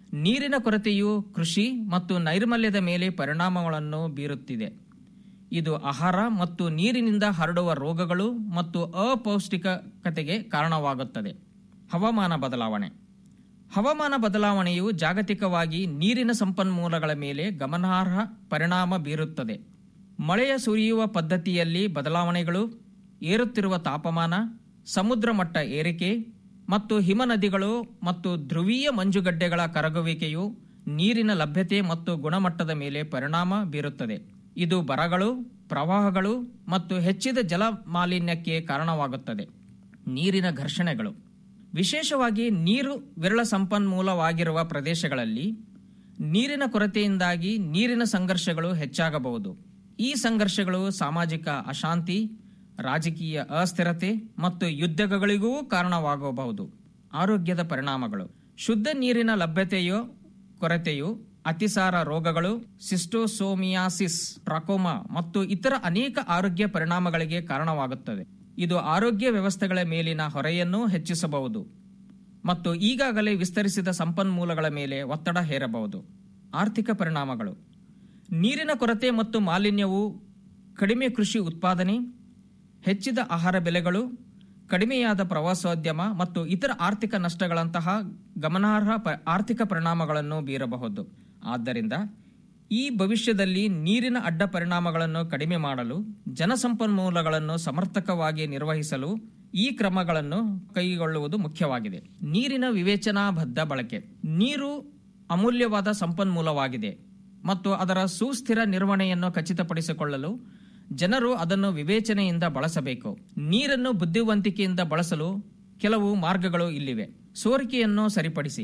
ನೀರಿನ ಕೊರತೆಯು ಕೃಷಿ ಮತ್ತು ನೈರ್ಮಲ್ಯದ ಮೇಲೆ ಪರಿಣಾಮಗಳನ್ನು ಬೀರುತ್ತಿದೆ ಇದು ಆಹಾರ ಮತ್ತು ನೀರಿನಿಂದ ಹರಡುವ ರೋಗಗಳು ಮತ್ತು ಅಪೌಷ್ಟಿಕತೆಗೆ ಕಾರಣವಾಗುತ್ತದೆ ಹವಾಮಾನ ಬದಲಾವಣೆ ಹವಾಮಾನ ಬದಲಾವಣೆಯು ಜಾಗತಿಕವಾಗಿ ನೀರಿನ ಸಂಪನ್ಮೂಲಗಳ ಮೇಲೆ ಗಮನಾರ್ಹ ಪರಿಣಾಮ ಬೀರುತ್ತದೆ ಮಳೆಯ ಸುರಿಯುವ ಪದ್ಧತಿಯಲ್ಲಿ ಬದಲಾವಣೆಗಳು ಏರುತ್ತಿರುವ ತಾಪಮಾನ ಸಮುದ್ರ ಮಟ್ಟ ಏರಿಕೆ ಮತ್ತು ಹಿಮನದಿಗಳು ಮತ್ತು ಧ್ರುವೀಯ ಮಂಜುಗಡ್ಡೆಗಳ ಕರಗುವಿಕೆಯು ನೀರಿನ ಲಭ್ಯತೆ ಮತ್ತು ಗುಣಮಟ್ಟದ ಮೇಲೆ ಪರಿಣಾಮ ಬೀರುತ್ತದೆ ಇದು ಬರಗಳು ಪ್ರವಾಹಗಳು ಮತ್ತು ಹೆಚ್ಚಿದ ಜಲ ಮಾಲಿನ್ಯಕ್ಕೆ ಕಾರಣವಾಗುತ್ತದೆ ನೀರಿನ ಘರ್ಷಣೆಗಳು ವಿಶೇಷವಾಗಿ ನೀರು ವಿರಳ ಸಂಪನ್ಮೂಲವಾಗಿರುವ ಪ್ರದೇಶಗಳಲ್ಲಿ ನೀರಿನ ಕೊರತೆಯಿಂದಾಗಿ ನೀರಿನ ಸಂಘರ್ಷಗಳು ಹೆಚ್ಚಾಗಬಹುದು ಈ ಸಂಘರ್ಷಗಳು ಸಾಮಾಜಿಕ ಅಶಾಂತಿ ರಾಜಕೀಯ ಅಸ್ಥಿರತೆ ಮತ್ತು ಯುದ್ಧಗಳಿಗೂ ಕಾರಣವಾಗಬಹುದು ಆರೋಗ್ಯದ ಪರಿಣಾಮಗಳು ಶುದ್ಧ ನೀರಿನ ಲಭ್ಯತೆಯು ಕೊರತೆಯು ಅತಿಸಾರ ರೋಗಗಳು ಸಿಸ್ಟೋಸೋಮಿಯಾಸಿಸ್ ಟ್ರಾಕೋಮಾ ಮತ್ತು ಇತರ ಅನೇಕ ಆರೋಗ್ಯ ಪರಿಣಾಮಗಳಿಗೆ ಕಾರಣವಾಗುತ್ತದೆ ಇದು ಆರೋಗ್ಯ ವ್ಯವಸ್ಥೆಗಳ ಮೇಲಿನ ಹೊರೆಯನ್ನು ಹೆಚ್ಚಿಸಬಹುದು ಮತ್ತು ಈಗಾಗಲೇ ವಿಸ್ತರಿಸಿದ ಸಂಪನ್ಮೂಲಗಳ ಮೇಲೆ ಒತ್ತಡ ಹೇರಬಹುದು ಆರ್ಥಿಕ ಪರಿಣಾಮಗಳು ನೀರಿನ ಕೊರತೆ ಮತ್ತು ಮಾಲಿನ್ಯವು ಕಡಿಮೆ ಕೃಷಿ ಉತ್ಪಾದನೆ ಹೆಚ್ಚಿದ ಆಹಾರ ಬೆಲೆಗಳು ಕಡಿಮೆಯಾದ ಪ್ರವಾಸೋದ್ಯಮ ಮತ್ತು ಇತರ ಆರ್ಥಿಕ ನಷ್ಟಗಳಂತಹ ಗಮನಾರ್ಹ ಪ- ಆರ್ಥಿಕ ಪರಿಣಾಮಗಳನ್ನು ಬೀರಬಹುದು ಆದ್ದರಿಂದ ಈ ಭವಿಷ್ಯದಲ್ಲಿ ನೀರಿನ ಅಡ್ಡ ಪರಿಣಾಮಗಳನ್ನು ಕಡಿಮೆ ಮಾಡಲು ಜನಸಂಪನ್ಮೂಲಗಳನ್ನು ಸಮರ್ಥಕವಾಗಿ ನಿರ್ವಹಿಸಲು ಈ ಕ್ರಮಗಳನ್ನು ಕೈಗೊಳ್ಳುವುದು ಮುಖ್ಯವಾಗಿದೆ ನೀರಿನ ವಿವೇಚನಾಬದ್ಧ ಬಳಕೆ ನೀರು ಅಮೂಲ್ಯವಾದ ಸಂಪನ್ಮೂಲವಾಗಿದೆ ಮತ್ತು ಅದರ ಸುಸ್ಥಿರ ನಿರ್ವಹಣೆಯನ್ನು ಖಚಿತಪಡಿಸಿಕೊಳ್ಳಲು ಜನರು ಅದನ್ನು ವಿವೇಚನೆಯಿಂದ ಬಳಸಬೇಕು ನೀರನ್ನು ಬುದ್ಧಿವಂತಿಕೆಯಿಂದ ಬಳಸಲು ಕೆಲವು ಮಾರ್ಗಗಳು ಇಲ್ಲಿವೆ ಸೋರಿಕೆಯನ್ನು ಸರಿಪಡಿಸಿ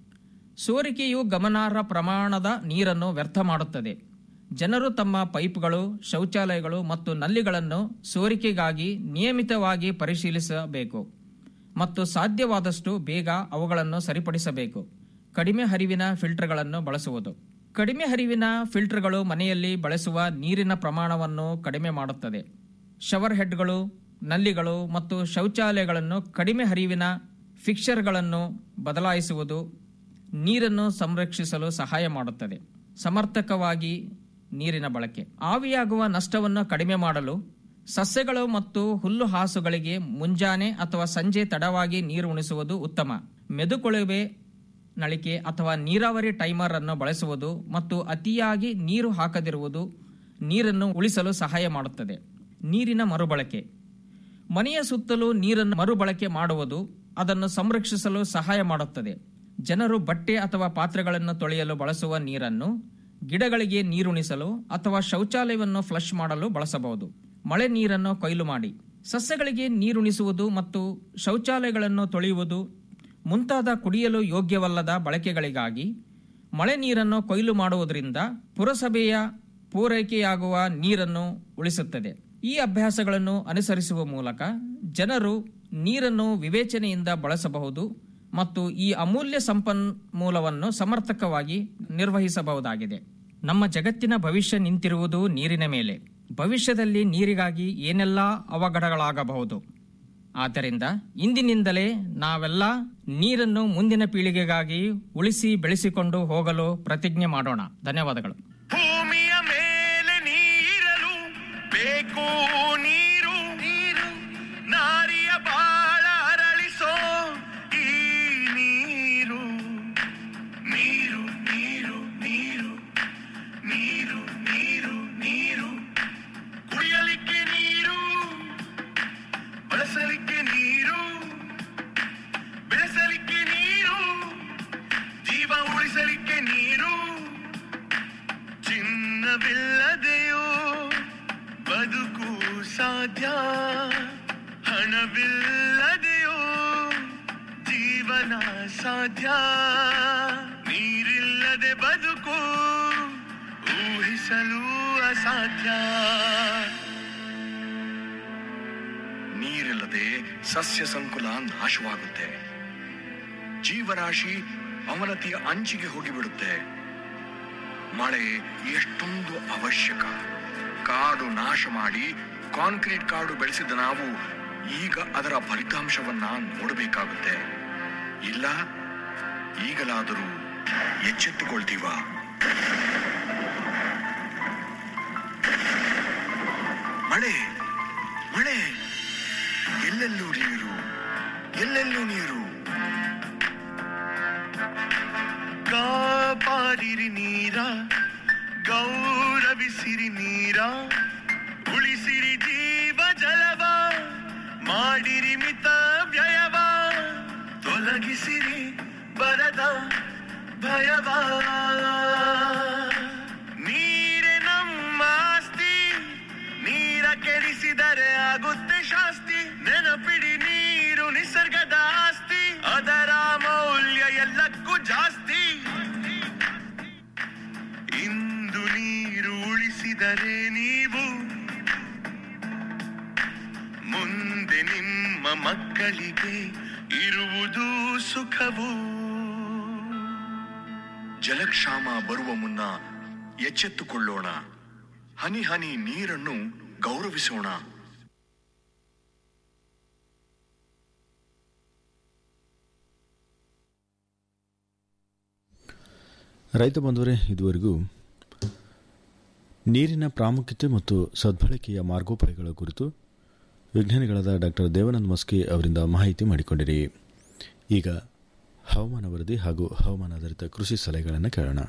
ಸೋರಿಕೆಯು ಗಮನಾರ್ಹ ಪ್ರಮಾಣದ ನೀರನ್ನು ವ್ಯರ್ಥ ಮಾಡುತ್ತದೆ ಜನರು ತಮ್ಮ ಪೈಪ್ಗಳು ಶೌಚಾಲಯಗಳು ಮತ್ತು ನಲ್ಲಿಗಳನ್ನು ಸೋರಿಕೆಗಾಗಿ ನಿಯಮಿತವಾಗಿ ಪರಿಶೀಲಿಸಬೇಕು ಮತ್ತು ಸಾಧ್ಯವಾದಷ್ಟು ಬೇಗ ಅವುಗಳನ್ನು ಸರಿಪಡಿಸಬೇಕು ಕಡಿಮೆ ಹರಿವಿನ ಫಿಲ್ಟರ್ಗಳನ್ನು ಬಳಸುವುದು ಕಡಿಮೆ ಹರಿವಿನ ಫಿಲ್ಟರ್ಗಳು ಮನೆಯಲ್ಲಿ ಬಳಸುವ ನೀರಿನ ಪ್ರಮಾಣವನ್ನು ಕಡಿಮೆ ಮಾಡುತ್ತದೆ ಶವರ್ ಹೆಡ್ಗಳು ನಲ್ಲಿಗಳು ಮತ್ತು ಶೌಚಾಲಯಗಳನ್ನು ಕಡಿಮೆ ಹರಿವಿನ ಫಿಕ್ಚರ್ಗಳನ್ನು ಬದಲಾಯಿಸುವುದು ನೀರನ್ನು ಸಂರಕ್ಷಿಸಲು ಸಹಾಯ ಮಾಡುತ್ತದೆ ಸಮರ್ಥಕವಾಗಿ ನೀರಿನ ಬಳಕೆ ಆವಿಯಾಗುವ ನಷ್ಟವನ್ನು ಕಡಿಮೆ ಮಾಡಲು ಸಸ್ಯಗಳು ಮತ್ತು ಹುಲ್ಲು ಹಾಸುಗಳಿಗೆ ಮುಂಜಾನೆ ಅಥವಾ ಸಂಜೆ ತಡವಾಗಿ ನೀರು ಉಣಿಸುವುದು ಉತ್ತಮ ಮೆದುಕೊಳುವೆ ನಳಿಕೆ ಅಥವಾ ನೀರಾವರಿ ಟೈಮರ್ ಅನ್ನು ಬಳಸುವುದು ಮತ್ತು ಅತಿಯಾಗಿ ನೀರು ಹಾಕದಿರುವುದು ನೀರನ್ನು ಉಳಿಸಲು ಸಹಾಯ ಮಾಡುತ್ತದೆ ನೀರಿನ ಮರುಬಳಕೆ ಮನೆಯ ಸುತ್ತಲೂ ನೀರನ್ನು ಮರುಬಳಕೆ ಮಾಡುವುದು ಅದನ್ನು ಸಂರಕ್ಷಿಸಲು ಸಹಾಯ ಮಾಡುತ್ತದೆ ಜನರು ಬಟ್ಟೆ ಅಥವಾ ಪಾತ್ರೆಗಳನ್ನು ತೊಳೆಯಲು ಬಳಸುವ ನೀರನ್ನು ಗಿಡಗಳಿಗೆ ನೀರುಣಿಸಲು ಅಥವಾ ಶೌಚಾಲಯವನ್ನು ಫ್ಲಶ್ ಮಾಡಲು ಬಳಸಬಹುದು ಮಳೆ ನೀರನ್ನು ಕೊಯ್ಲು ಮಾಡಿ ಸಸ್ಯಗಳಿಗೆ ನೀರುಣಿಸುವುದು ಮತ್ತು ಶೌಚಾಲಯಗಳನ್ನು ತೊಳೆಯುವುದು ಮುಂತಾದ ಕುಡಿಯಲು ಯೋಗ್ಯವಲ್ಲದ ಬಳಕೆಗಳಿಗಾಗಿ ಮಳೆ ನೀರನ್ನು ಕೊಯ್ಲು ಮಾಡುವುದರಿಂದ ಪುರಸಭೆಯ ಪೂರೈಕೆಯಾಗುವ ನೀರನ್ನು ಉಳಿಸುತ್ತದೆ ಈ ಅಭ್ಯಾಸಗಳನ್ನು ಅನುಸರಿಸುವ ಮೂಲಕ ಜನರು ನೀರನ್ನು ವಿವೇಚನೆಯಿಂದ ಬಳಸಬಹುದು ಮತ್ತು ಈ ಅಮೂಲ್ಯ ಸಂಪನ್ಮೂಲವನ್ನು ಸಮರ್ಥಕವಾಗಿ ನಿರ್ವಹಿಸಬಹುದಾಗಿದೆ ನಮ್ಮ ಜಗತ್ತಿನ ಭವಿಷ್ಯ ನಿಂತಿರುವುದು ನೀರಿನ ಮೇಲೆ ಭವಿಷ್ಯದಲ್ಲಿ ನೀರಿಗಾಗಿ ಏನೆಲ್ಲ ಅವಘಡಗಳಾಗಬಹುದು ಆದ್ದರಿಂದ ಇಂದಿನಿಂದಲೇ ನಾವೆಲ್ಲ ನೀರನ್ನು ಮುಂದಿನ ಪೀಳಿಗೆಗಾಗಿ ಉಳಿಸಿ ಬೆಳೆಸಿಕೊಂಡು ಹೋಗಲು ಪ್ರತಿಜ್ಞೆ ಮಾಡೋಣ ಧನ್ಯವಾದಗಳು ಭೂಮಿಯ ಮೇಲೆ ನೀರಲು ಬೇಕು ನೀರು ನೀರು ನಾರಿಯ ಬಾಳ ಅರಳಿಸೋ ಈ ನೀರು ನೀರು ನೀರು ನೀರು ನೀರು ನೀರು ನೀರು ಕುಡಿಯಲಿಕ್ಕೆ ನೀರು ಬಳಸಲಿಕ್ಕೆ ನೀರು ಬೆಳೆಸಲಿಕ್ಕೆ ನೀರು ಜೀವ ಉಳಿಸಲಿಕ್ಕೆ ನೀರು ಚಿನ್ನವಿಲ್ಲದೆಯೋ ಬದುಕು ಸಾಧ್ಯ ಹಣವಿಲ್ಲದೆಯೋ ಜೀವನ ಸಾಧ್ಯ ನೀರಿಲ್ಲದೆ ಬದುಕು ಊಹಿಸಲು ಅಸಾಧ್ಯ ನೀರಿಲ್ಲದೆ ಸಸ್ಯ ಸಂಕುಲ ನಾಶವಾಗುತ್ತೆ ಜೀವರಾಶಿ ಅವನತಿಯ ಅಂಚಿಗೆ ಹೋಗಿಬಿಡುತ್ತೆ ಮಳೆ ಎಷ್ಟೊಂದು ಅವಶ್ಯಕ ಕಾಡು ನಾಶ ಮಾಡಿ ಕಾಂಕ್ರೀಟ್ ಕಾಡು ಬೆಳೆಸಿದ ನಾವು ಈಗ ಅದರ ಫಲಿತಾಂಶವನ್ನ ನೋಡಬೇಕಾಗುತ್ತೆ ಇಲ್ಲ ಈಗಲಾದರೂ ಎಚ್ಚೆತ್ತುಕೊಳ್ತೀವ ಮಳೆ ಮಳೆ ಎಲ್ಲೆಲ್ಲೂ ನೀರು ಎಲ್ಲೆಲ್ಲೂ ನೀರು ಕಾಪಾಡಿರಿ ನೀರ ಗೌರವಿಸಿರಿ ನೀರ ಉಳಿಸಿರಿ ಜೀವ ಜಲವ ಮಾಡಿರಿ ಮಿತ ವ್ಯಯವ ತೊಲಗಿಸಿರಿ ಬರದ ಭಯವ ನೀರೇ ನಮ್ಮ ಆಸ್ತಿ ನೀರ ಕೆಡಿಸಿದರೆ ಆಗುತ್ತೆ ಶಾಸ್ತಿ ನೆನಪಿಡಿ ನೀರು ನಿಸರ್ಗದ ಆಸ್ತಿ ಅದರ ಮೌಲ್ಯ ಎಲ್ಲಕ್ಕೂ ಜಾಸ್ತಿ ಇಂದು ನೀರು ಉಳಿಸಿದರೆ ನೀವು ಮುಂದೆ ನಿಮ್ಮ ಮಕ್ಕಳಿಗೆ ಇರುವುದು ಸುಖವು ಜಲಕ್ಷಾಮ ಬರುವ ಮುನ್ನ ಎಚ್ಚೆತ್ತುಕೊಳ್ಳೋಣ ಹನಿ ಹನಿ ನೀರನ್ನು ಗೌರವಿಸೋಣ ರೈತ ಬಂಧುವರೇ ಇದುವರೆಗೂ ನೀರಿನ ಪ್ರಾಮುಖ್ಯತೆ ಮತ್ತು ಸದ್ಬಳಕೆಯ ಮಾರ್ಗೋಪಾಯಗಳ ಕುರಿತು ವಿಜ್ಞಾನಿಗಳಾದ ಡಾಕ್ಟರ್ ದೇವಾನಂದ್ ಮಸ್ಕಿ ಅವರಿಂದ ಮಾಹಿತಿ ಮಾಡಿಕೊಂಡಿರಿ ಈಗ ಹವಾಮಾನ ವರದಿ ಹಾಗೂ ಹವಾಮಾನಾಧಾರಿತ ಕೃಷಿ ಸಲಹೆಗಳನ್ನು ಕೇಳೋಣ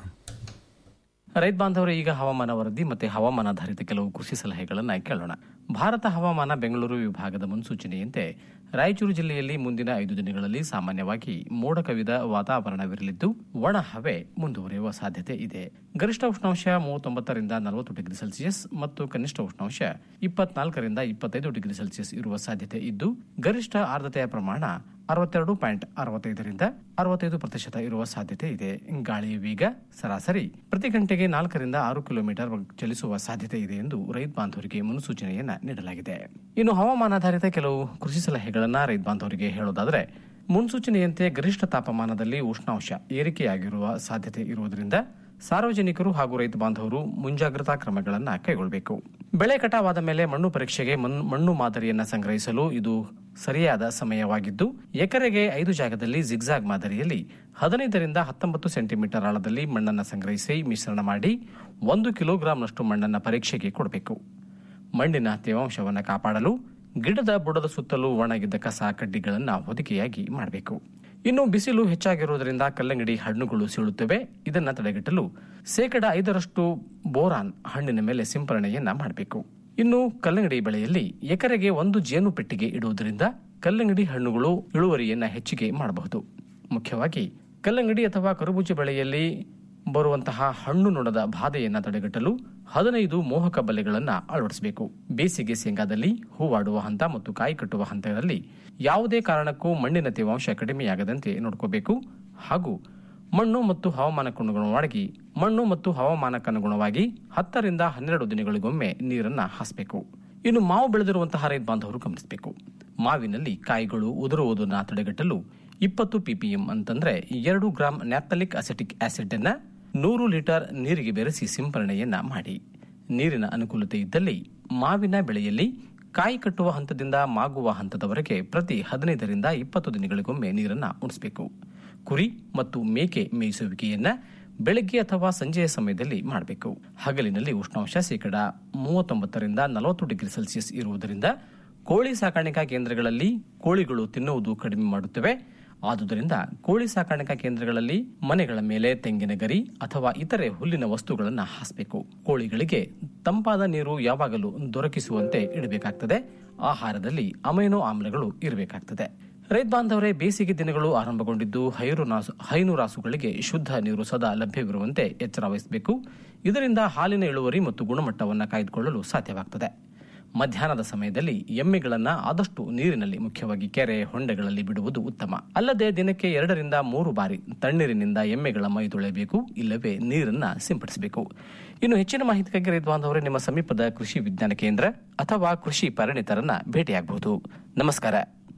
ರೈತ ಬಾಂಧವರು ಈಗ ಹವಾಮಾನ ವರದಿ ಮತ್ತೆ ಹವಾಮಾನಾಧಾರಿತ ಕೆಲವು ಕೃಷಿ ಸಲಹೆಗಳನ್ನು ಕೇಳೋಣ ಭಾರತ ಹವಾಮಾನ ಬೆಂಗಳೂರು ವಿಭಾಗದ ಮುನ್ಸೂಚನೆಯಂತೆ ರಾಯಚೂರು ಜಿಲ್ಲೆಯಲ್ಲಿ ಮುಂದಿನ ಐದು ದಿನಗಳಲ್ಲಿ ಸಾಮಾನ್ಯವಾಗಿ ಮೋಡ ಕವಿದ ವಾತಾವರಣವಿರಲಿದ್ದು ಒಣ ಹವೆ ಮುಂದುವರಿಯುವ ಸಾಧ್ಯತೆ ಇದೆ ಗರಿಷ್ಠ ಉಷ್ಣಾಂಶ ಮೂವತ್ತೊಂಬತ್ತರಿಂದ ನಲವತ್ತು ಡಿಗ್ರಿ ಸೆಲ್ಸಿಯಸ್ ಮತ್ತು ಕನಿಷ್ಠ ಉಷ್ಣಾಂಶ ಇಪ್ಪತ್ನಾಲ್ಕರಿಂದ ಇಪ್ಪತ್ತೈದು ಡಿಗ್ರಿ ಸೆಲ್ಸಿಯಸ್ ಇರುವ ಸಾಧ್ಯತೆ ಇದ್ದು ಗರಿಷ್ಠ ಆರ್ದ್ರತೆಯ ಪ್ರಮಾಣ ಅರವತ್ತೆರಡು ಪಾಯಿಂಟ್ ಅರವತ್ತೈದರಿಂದ ಅರವತ್ತೈದು ಪ್ರತಿಶತ ಇರುವ ಸಾಧ್ಯತೆ ಇದೆ ಗಾಳಿಯ ವೇಗ ಸರಾಸರಿ ಪ್ರತಿ ಗಂಟೆಗೆ ನಾಲ್ಕರಿಂದ ಆರು ಕಿಲೋಮೀಟರ್ ಚಲಿಸುವ ಸಾಧ್ಯತೆ ಇದೆ ಎಂದು ರೈತ ಬಾಂಧವರಿಗೆ ಮುನ್ಸೂಚನೆಯನ್ನ ನೀಡಲಾಗಿದೆ ಇನ್ನು ಹವಾಮಾನಾಧಾರಿತ ಕೆಲವು ಕೃಷಿ ಸಲಹೆಗಳನ್ನ ರೈತ ಬಾಂಧವರಿಗೆ ಹೇಳೋದಾದರೆ ಮುನ್ಸೂಚನೆಯಂತೆ ಗರಿಷ್ಠ ತಾಪಮಾನದಲ್ಲಿ ಉಷ್ಣಾಂಶ ಏರಿಕೆಯಾಗಿರುವ ಸಾಧ್ಯತೆ ಇರುವುದರಿಂದ ಸಾರ್ವಜನಿಕರು ಹಾಗೂ ರೈತ ಬಾಂಧವರು ಮುಂಜಾಗ್ರತಾ ಕ್ರಮಗಳನ್ನು ಕೈಗೊಳ್ಳಬೇಕು ಬೆಳೆ ಕಟಾವಾದ ಮೇಲೆ ಮಣ್ಣು ಪರೀಕ್ಷೆಗೆ ಮಣ್- ಮಣ್ಣು ಮಾದರಿಯನ್ನು ಸಂಗ್ರಹಿಸಲು ಇದು ಸರಿಯಾದ ಸಮಯವಾಗಿದ್ದು ಎಕರೆಗೆ ಐದು ಜಾಗದಲ್ಲಿ ಜಿಗ್ಜಾಗ್ ಮಾದರಿಯಲ್ಲಿ ಹದಿನೈದರಿಂದ ಹತ್ತೊಂಬತ್ತು ಸೆಂಟಿಮೀಟರ್ ಆಳದಲ್ಲಿ ಮಣ್ಣನ್ನು ಸಂಗ್ರಹಿಸಿ ಮಿಶ್ರಣ ಮಾಡಿ ಒಂದು ಕಿಲೋಗ್ರಾಂನಷ್ಟು ಮಣ್ಣನ್ನು ಪರೀಕ್ಷೆಗೆ ಕೊಡಬೇಕು ಮಣ್ಣಿನ ತೇವಾಂಶವನ್ನು ಕಾಪಾಡಲು ಗಿಡದ ಬುಡದ ಸುತ್ತಲೂ ಒಣಗಿದ್ದ ಕಸ ಕಡ್ಡಿಗಳನ್ನು ಹೊದಿಕೆಯಾಗಿ ಮಾಡಬೇಕು ಇನ್ನು ಬಿಸಿಲು ಹೆಚ್ಚಾಗಿರುವುದರಿಂದ ಕಲ್ಲಂಗಡಿ ಹಣ್ಣುಗಳು ಸೀಳುತ್ತವೆ ಇದನ್ನ ತಡೆಗಟ್ಟಲು ಶೇಕಡ ಐದರಷ್ಟು ಬೋರಾನ್ ಹಣ್ಣಿನ ಮೇಲೆ ಸಿಂಪರಣೆಯನ್ನ ಮಾಡಬೇಕು ಇನ್ನು ಕಲ್ಲಂಗಡಿ ಬೆಳೆಯಲ್ಲಿ ಎಕರೆಗೆ ಒಂದು ಜೇನು ಪೆಟ್ಟಿಗೆ ಇಡುವುದರಿಂದ ಕಲ್ಲಂಗಡಿ ಹಣ್ಣುಗಳು ಇಳುವರಿಯನ್ನ ಹೆಚ್ಚಿಗೆ ಮಾಡಬಹುದು ಮುಖ್ಯವಾಗಿ ಕಲ್ಲಂಗಡಿ ಅಥವಾ ಕರುಬೂಜ ಬೆಳೆಯಲ್ಲಿ ಬರುವಂತಹ ಹಣ್ಣು ನೊಣದ ಬಾಧೆಯನ್ನ ತಡೆಗಟ್ಟಲು ಹದಿನೈದು ಮೋಹಕ ಬಲೆಗಳನ್ನು ಅಳವಡಿಸಬೇಕು ಬೇಸಿಗೆ ಶೇಂಗಾದಲ್ಲಿ ಹೂವಾಡುವ ಹಂತ ಮತ್ತು ಕಾಯಿ ಕಟ್ಟುವ ಹಂತದಲ್ಲಿ ಯಾವುದೇ ಕಾರಣಕ್ಕೂ ಮಣ್ಣಿನ ತೇವಾಂಶ ಕಡಿಮೆಯಾಗದಂತೆ ನೋಡ್ಕೋಬೇಕು ಹಾಗೂ ಮಣ್ಣು ಮತ್ತು ಹವಾಮಾನಕ್ಕನುಗುಣವಾಗಿ ಮಣ್ಣು ಮತ್ತು ಹವಾಮಾನಕ್ಕನುಗುಣವಾಗಿ ಹತ್ತರಿಂದ ಹನ್ನೆರಡು ದಿನಗಳಿಗೊಮ್ಮೆ ನೀರನ್ನ ಹಾಸಬೇಕು ಇನ್ನು ಮಾವು ಬೆಳೆದಿರುವಂತಹ ರೈತ ಬಾಂಧವರು ಗಮನಿಸಬೇಕು ಮಾವಿನಲ್ಲಿ ಕಾಯಿಗಳು ಉದುರುವುದನ್ನು ತಡೆಗಟ್ಟಲು ಇಪ್ಪತ್ತು ಪಿಪಿಎಂ ಅಂತಂದ್ರೆ ಎರಡು ಗ್ರಾಂ ನ್ಯಾಪ್ತಲಿಕ್ ಅಸೆಟಿಕ್ ಆಸಿಡ್ ಅನ್ನ ನೂರು ಲೀಟರ್ ನೀರಿಗೆ ಬೆರೆಸಿ ಸಿಂಪರಣೆಯನ್ನ ಮಾಡಿ ನೀರಿನ ಅನುಕೂಲತೆ ಇದ್ದಲ್ಲಿ ಮಾವಿನ ಬೆಳೆಯಲ್ಲಿ ಕಾಯಿ ಕಟ್ಟುವ ಹಂತದಿಂದ ಮಾಗುವ ಹಂತದವರೆಗೆ ಪ್ರತಿ ಹದಿನೈದರಿಂದ ಇಪ್ಪತ್ತು ದಿನಗಳಿಗೊಮ್ಮೆ ನೀರನ್ನ ಉಣಿಸಬೇಕು ಕುರಿ ಮತ್ತು ಮೇಕೆ ಮೇಯಿಸುವಿಕೆಯನ್ನ ಬೆಳಗ್ಗೆ ಅಥವಾ ಸಂಜೆಯ ಸಮಯದಲ್ಲಿ ಮಾಡಬೇಕು ಹಗಲಿನಲ್ಲಿ ಉಷ್ಣಾಂಶ ಶೇಕಡ ಮೂವತ್ತೊಂಬತ್ತರಿಂದ ನಲವತ್ತು ಡಿಗ್ರಿ ಸೆಲ್ಸಿಯಸ್ ಇರುವುದರಿಂದ ಕೋಳಿ ಸಾಕಾಣಿಕಾ ಕೇಂದ್ರಗಳಲ್ಲಿ ಕೋಳಿಗಳು ತಿನ್ನುವುದು ಕಡಿಮೆ ಮಾಡುತ್ತವೆ ಆದುದರಿಂದ ಕೋಳಿ ಸಾಕಾಣಿಕಾ ಕೇಂದ್ರಗಳಲ್ಲಿ ಮನೆಗಳ ಮೇಲೆ ತೆಂಗಿನ ಗರಿ ಅಥವಾ ಇತರೆ ಹುಲ್ಲಿನ ವಸ್ತುಗಳನ್ನು ಹಾಸಬೇಕು ಕೋಳಿಗಳಿಗೆ ತಂಪಾದ ನೀರು ಯಾವಾಗಲೂ ದೊರಕಿಸುವಂತೆ ಇಡಬೇಕಾಗ್ತದೆ ಆಹಾರದಲ್ಲಿ ಅಮೈನೋ ಆಮ್ಲಗಳು ಇರಬೇಕಾಗ್ತದೆ ರೈತ ಬಾಂಧವರೇ ಬೇಸಿಗೆ ದಿನಗಳು ಆರಂಭಗೊಂಡಿದ್ದು ಹೈರು ನಾಸು ಹೈನುರಾಸುಗಳಿಗೆ ಶುದ್ಧ ನೀರು ಸದಾ ಲಭ್ಯವಿರುವಂತೆ ಎಚ್ಚರ ವಹಿಸಬೇಕು ಇದರಿಂದ ಹಾಲಿನ ಇಳುವರಿ ಮತ್ತು ಗುಣಮಟ್ಟವನ್ನು ಕಾಯ್ದುಕೊಳ್ಳಲು ಸಾಧ್ಯವಾಗ್ತದೆ ಮಧ್ಯಾಹ್ನದ ಸಮಯದಲ್ಲಿ ಎಮ್ಮೆಗಳನ್ನ ಆದಷ್ಟು ನೀರಿನಲ್ಲಿ ಮುಖ್ಯವಾಗಿ ಕೆರೆ ಹೊಂಡೆಗಳಲ್ಲಿ ಬಿಡುವುದು ಉತ್ತಮ ಅಲ್ಲದೆ ದಿನಕ್ಕೆ ಎರಡರಿಂದ ಮೂರು ಬಾರಿ ತಣ್ಣೀರಿನಿಂದ ಎಮ್ಮೆಗಳ ಮೈ ತೊಳೆಯಬೇಕು ಇಲ್ಲವೇ ನೀರನ್ನ ಸಿಂಪಡಿಸಬೇಕು ಇನ್ನು ಹೆಚ್ಚಿನ ಮಾಹಿತಿಗಾಗಿ ರೈತ ಬಾಂಧವರೇ ನಿಮ್ಮ ಸಮೀಪದ ಕೃಷಿ ವಿಜ್ಞಾನ ಕೇಂದ್ರ ಅಥವಾ ಕೃಷಿ ಪರಿಣಿತರನ್ನ ಭೇಟಿಯಾಗಬಹುದು ನಮಸ್ಕಾರ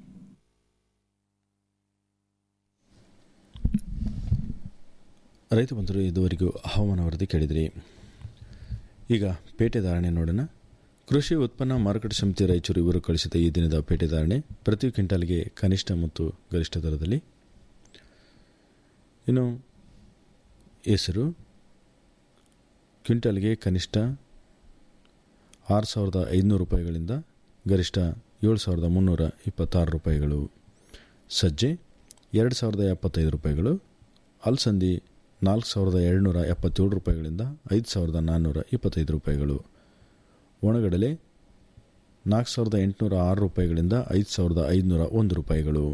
ರೈತ ಬಂಧುರು ಇದುವರೆಗೂ ಹವಾಮಾನ ವರದಿ ಕೇಳಿದ್ರಿ ಈಗ ಪೇಟೆ ಧಾರಣೆ ನೋಡೋಣ ಕೃಷಿ ಉತ್ಪನ್ನ ಮಾರುಕಟ್ಟೆ ಸಮಿತಿ ರಾಯಚೂರು ಇವರು ಕಳಿಸಿದ ಈ ದಿನದ ಪೇಟೆ ಧಾರಣೆ ಪ್ರತಿ ಕ್ವಿಂಟಾಲ್ಗೆ ಕನಿಷ್ಠ ಮತ್ತು ಗರಿಷ್ಠ ದರದಲ್ಲಿ ಇನ್ನು ಹೆಸರು ಕ್ವಿಂಟಲ್ಗೆ ಕನಿಷ್ಠ ಆರು ಸಾವಿರದ ಐದುನೂರು ರೂಪಾಯಿಗಳಿಂದ ಗರಿಷ್ಠ ಏಳು ಸಾವಿರದ ಮುನ್ನೂರ ಇಪ್ಪತ್ತಾರು ರೂಪಾಯಿಗಳು ಸಜ್ಜೆ ಎರಡು ಸಾವಿರದ ಎಪ್ಪತ್ತೈದು ರೂಪಾಯಿಗಳು ಅಲಸಂದಿ ನಾಲ್ಕು ಸಾವಿರದ ಏಳ್ನೂರ ಎಪ್ಪತ್ತೇಳು ರೂಪಾಯಿಗಳಿಂದ ಐದು ಸಾವಿರದ ನಾನ್ನೂರ ಇಪ್ಪತ್ತೈದು ರೂಪಾಯಿಗಳು ಒಣಗಡಲೆ ನಾಲ್ಕು ಸಾವಿರದ ಎಂಟುನೂರ ಆರು ರೂಪಾಯಿಗಳಿಂದ ಐದು ಸಾವಿರದ ಐದುನೂರ ಒಂದು ರೂಪಾಯಿಗಳು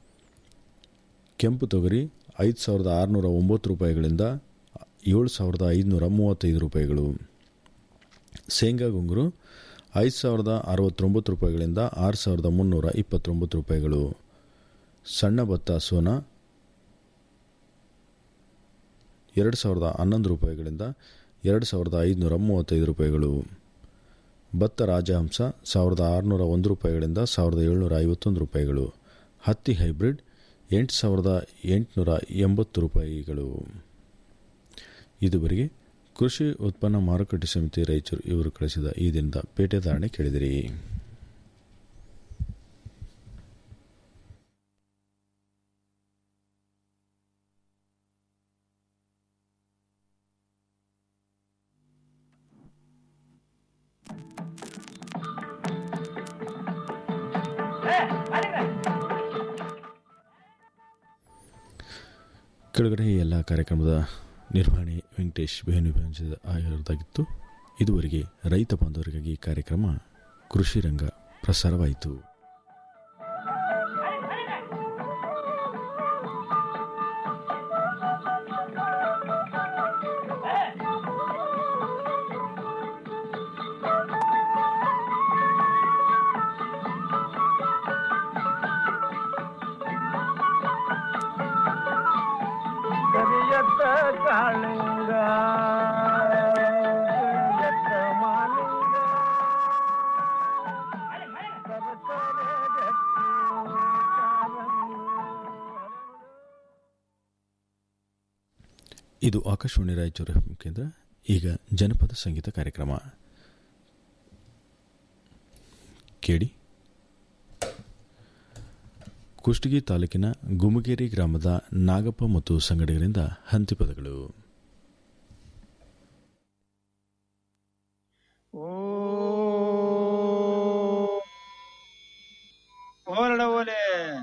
ಕೆಂಪು ತೊಗರಿ ಐದು ಸಾವಿರದ ಆರುನೂರ ಒಂಬತ್ತು ರೂಪಾಯಿಗಳಿಂದ ಏಳು ಸಾವಿರದ ಐದುನೂರ ಮೂವತ್ತೈದು ರೂಪಾಯಿಗಳು ಶೇಂಗಾ ಗುಂಗುರು ಐದು ಸಾವಿರದ ಅರವತ್ತೊಂಬತ್ತು ರೂಪಾಯಿಗಳಿಂದ ಆರು ಸಾವಿರದ ಮುನ್ನೂರ ಇಪ್ಪತ್ತೊಂಬತ್ತು ರೂಪಾಯಿಗಳು ಸಣ್ಣ ಭತ್ತ ಸೋನಾ ಎರಡು ಸಾವಿರದ ಹನ್ನೊಂದು ರೂಪಾಯಿಗಳಿಂದ ಎರಡು ಸಾವಿರದ ಐದುನೂರ ಮೂವತ್ತೈದು ರೂಪಾಯಿಗಳು ಭತ್ತ ರಾಜಹಂಸ ಸಾವಿರದ ಆರುನೂರ ಒಂದು ರೂಪಾಯಿಗಳಿಂದ ಸಾವಿರದ ಏಳ್ನೂರ ಐವತ್ತೊಂದು ರೂಪಾಯಿಗಳು ಹತ್ತಿ ಹೈಬ್ರಿಡ್ ಎಂಟು ಸಾವಿರದ ಎಂಟುನೂರ ಎಂಬತ್ತು ರೂಪಾಯಿಗಳು ಇದುವರೆಗೆ ಕೃಷಿ ಉತ್ಪನ್ನ ಮಾರುಕಟ್ಟೆ ಸಮಿತಿ ರಾಯಚೂರು ಇವರು ಕಳಿಸಿದ ಈ ದಿನದ ಪೇಟೆ ಧಾರಣೆ ಕೇಳಿದಿರಿ ಕೆಳಗಡೆ ಈ ಎಲ್ಲ ಕಾರ್ಯಕ್ರಮದ ನಿರ್ವಹಣೆ ವೆಂಕಟೇಶ್ ಬೇನು ಆಗಿರೋದಾಗಿತ್ತು ಇದುವರೆಗೆ ರೈತ ಬಾಂಧವರಿಗಾಗಿ ಕಾರ್ಯಕ್ರಮ ಕೃಷಿ ರಂಗ ಪ್ರಸಾರವಾಯಿತು ಕರಿಯತ್ತ ಕಾಳಿಂಗ ಕರಿಯತ್ತ ಮಾಲಿಂಗ ಸರಸರ ಗಟ್ಟಿ ಕಾರಂಗ ಇದು ಆಕಾಶವಾಣಿ ರಾಯಚೂರು ಎಫ್ ಕೇಂದ್ರ ಈಗ ಜನಪದ ಸಂಗೀತ ಕಾರ್ಯಕ್ರಮ ಕೇಳಿ ಕುಷ್ಟಗಿ ತಾಲೂಕಿನ ಗುಮಗೇರಿ ಗ್ರಾಮದ ನಾಗಪ್ಪ ಮತ್ತು ಸಂಗಡಿಗರಿಂದ ಹಂತಿಪದಗಳು ಓರಡವಲೆ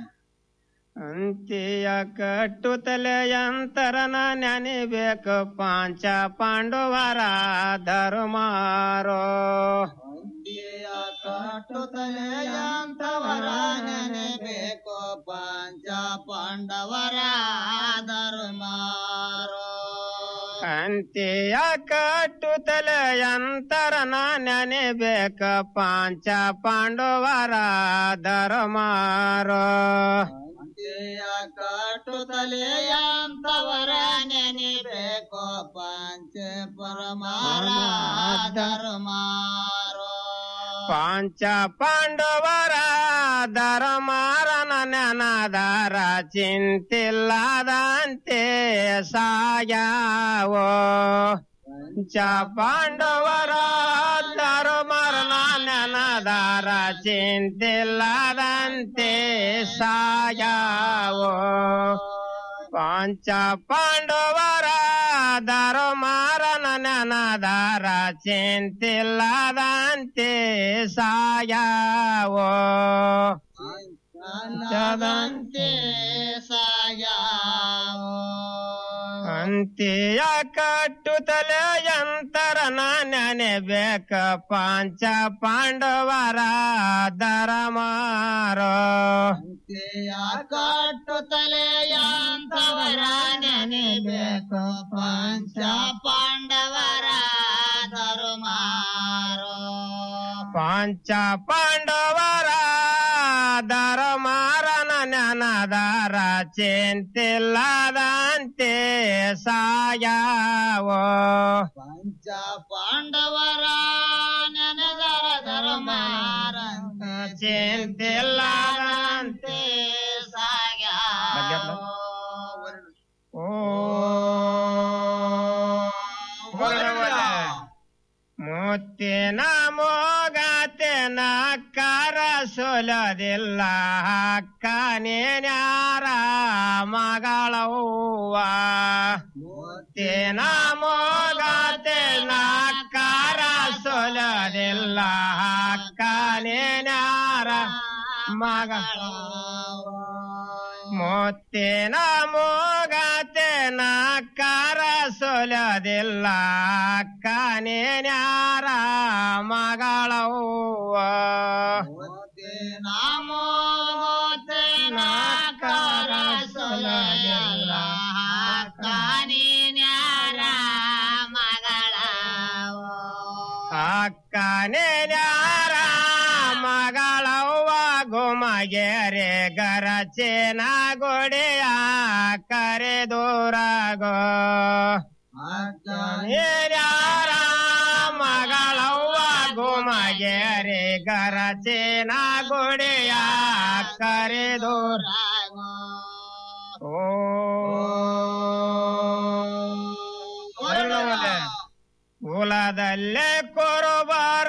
ಅಂತ್ಯ ಕಟ್ಟುತ್ತಲೆಯಂತರನ ನೆನೆಬೇಕು ಪಾಂಚ ಪಾಂಡವರ ಧರ್ಮಾರೋ ಕಟ್ಟುತ್ತಲೆಯಂತವರ ನೆನೆಬೇಕು ಪಂಚ ಪಾಂಡವರ ಧರ್ಮಾರೋ ಅಂತ್ಯ ಕಟ್ಟುತ್ತಲೆಯಂತರನ ನೆನೆಬೇಕ ಪಾಂಚ ಪಾಂಡವರ ಧರ್ಮಾರೋ ಅಂತ್ಯ ಕಟ್ಟುತ್ತಲೆಯಂತವರ ನೆನೆಬೇಕು ಪಂಚ ಪರಮಾರ ಧರ್ಮಾರೋ ಪಾಂಚ ಪಾಂಡವರ ಧರ್ಮಾರನ ನೆನದಾರ ಚಿಂತಿಲ್ಲದಂತೆ ಸಾಯಾವೋ ಪಂಚ ಪಾಂಡವರ ಧರ್ಮರನ ನೆನದಾರ ಚಿಂತಿಲ್ಲದಂತೆ ಸಾಯಾವೋ ಪಂಚ ಪಾಂಡವರ ಧರ್ಮಾರನ ನೆನದಾರ ಚಿಂತಿಲ್ಲದಂತೆ ಸಾಯಾವೋ ಚದಂತೆ ಸಾಯಾವೋ ಅಂತ್ಯ ಕಟ್ಟುತ್ತಲೆ ಯಂತರನ ನೆನೆಬೇಕ ಪಾಂಚ ಪಾಂಡವರ ಧರ್ಮಾರೋ ಅಂತ್ಯ ಕಟ್ಟುತ್ತಲೆಯಂತವರ ನೆನೆಬೇಕು ಪಂಚ ಪಾಂಡವರ ಧರ್ಮಾರೋ ಪಾಂಚ ಪಾಂಡವರ ಧರ್ಮಾರನ ನೆನದಾರ ಚಿಂತಿಲ್ಲದಂತೆ ಸಾಯಾವೋ ಪಂಚ ಪಾಂಡವರ ನೆನೆದರ ಧರ್ಮಾರ ಚಿಂತಿಲ್ಲದಂತೆ ಸಾಗ್ಯಾವೋ ಓ ಮುತ್ತಿನ ಮೋಗತೆನ ಕರ ಸೊಲದಿಲ್ಲ ಅಕ್ಕ ನೇನ್ಯಾರ ಮಗಳವ್ವ ಮುತ್ತಿನ ಮುತ್ತಿನ ಮೋಗತೆನ ಕಾರ ಸೊಲದಿಲ್ಲ ಕಾಲೇನಾರ ಮಗಳ ಮುತ್ತಿನ ಮೋಗತೆನ ಕಾರ ಸೊಲದಿಲ್ಲ ಕಾನೇನ್ಯಾರ ಮಗಳವ್ವ ಅಕ್ಕನೇನ್ಯಾರ ಮಗಳವ್ವ ಗುಮಗೆರೆ ಗರಚೇನ ಗೊಡೆಯ ಕರೆದೂರಾಗೋ ಅಕ್ಕನೇನ್ಯಾರ ಮಗಳವ್ವ ಗುಮಗೆರೆ ಗರಚೇನ ಗೊಡೆಯ ಕರೆದೂರಾಗೋ ಓ ಕುಲದಲ್ಲೇ ಕುರುಬರ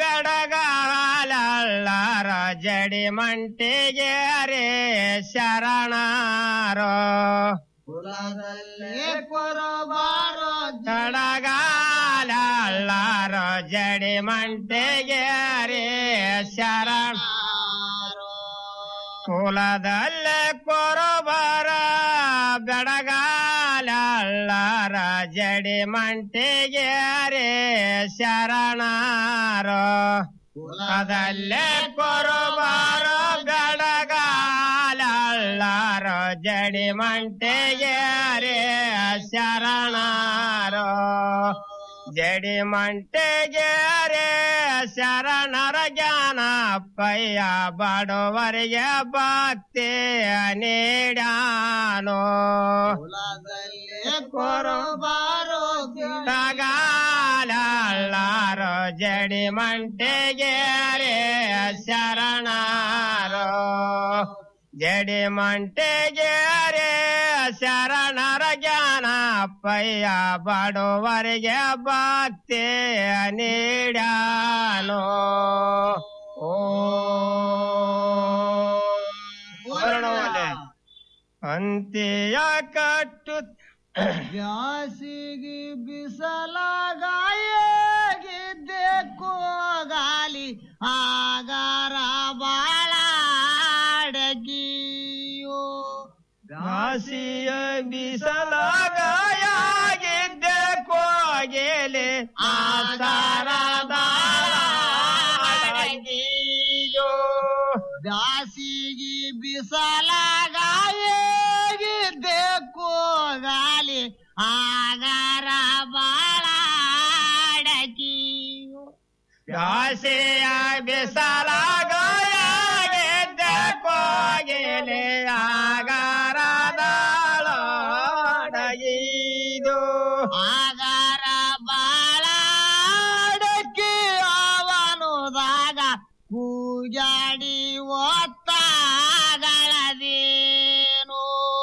ಬೆಡಗಾಲಳ್ಳಾರ ಜಡಿ ಮಂಟಿಗೆ ರೇ ಶರಣಾರೋ ಕುಲದಲ್ಲೇ ಕುರುಬಾರೋ ಜಡಗಾಲಳ್ಳಾರ ಜಡಿ ಮಂಟಿಗೆ ರೇ ಶರಣ ಕುಲದಲ್ಲೇ ಕುರುಬರ ಬೆಡಗಾಲಳ್ಳಾರ ಜಡಿ ಮಂಟಿಗೆ ರೇ ಶರಣಾರೋ ಕುಲದಲ್ಲೇ ಕುರುಬರ ಬೆಡಗಾಲಳ್ಳಾರ ಜಡಿ ಮಂಟಿಗೆ ರೇ ಶರಣಾರೋ ಜಡಿ ಮಂಟೆಗೆ ರೇ ಶರಣರ ಜ್ಞಾನ ಪಯ್ಯ ಬಡವರಿಗೆ ಭಕ್ತಿ ನೀಡಾನೋ ಕೊರಬಾರೋ ತಗಾಲಾರೋ ಜಡಿ ಮಂಟೆಗೆ ರೇ ಶರಣಾರೋ ಜಡಿ ಮಂಟೆಗೆ ರೇ ಶರಣರ ಜ್ಞಾನ ಪಯ್ಯ ಬಡವರಿಗೆ ಭಕ್ತಿ ನೀಡಾನೋ ಓ ಅಂತ್ಯ ಕಟ್ಟು ಬ್ಯಾಸಿಗೆ ಬಿಸಲಾಗಾಯಗಿದ್ದೆ ಕೋಗಾಲಿ ಆಗಾರ ಬಾಳ ಅಡಗಿಯೋ ಕಾಸಿಯ ಬಿಸಲಾಗಾಯಾಗಿದ್ದೆ ಕೋಗೆಲೆ ಆಸಾರದಾಳಗಿಯೋ ಬ್ಯಾಸಿಗೆ ಬಿಸಲಾಗಾಯಗಿದ್ದೆ ಕೋಗಾಲಿ ಆಗಾರ ಬಾಳ ಅಡಗಿಯೋ ಕಾಸಿಯ ಬಿಸಲಾಗಾಯಾಗಿದ್ದೆ ಕೋಗೆಲೆ ಆಗಾರದಾಳಗಿದು ಆಗಾರ ಬಾಳಡಕ್ಕೆ ಅವನುದಾಗ ಪೂಜಾಡಿ ಒತ್ತಾಗಳದೇನು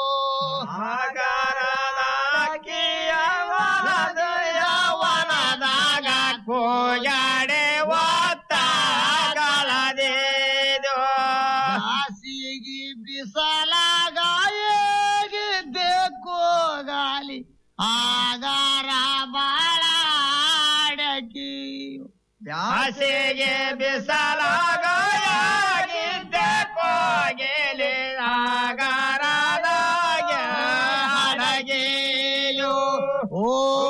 ವನದಾಗ ಕೋಜಾಡೆ ಒತ್ತಾಗಳದೇದು ಹಾಸಿಗೆ ಬಿಸಲಾಗಾಯಗಿದ್ದೆ ಕೋಗಾಲಿ ಆಗಾರ ಬಾಳಡಕಿ ಬ್ಯಾಸಿಗೆ ಬಿಸಲಾಗಿದ್ದೆ ಕೋಗೆಲೆ ಆಗರದಾಗ ಹಡಗೆಯು ಓ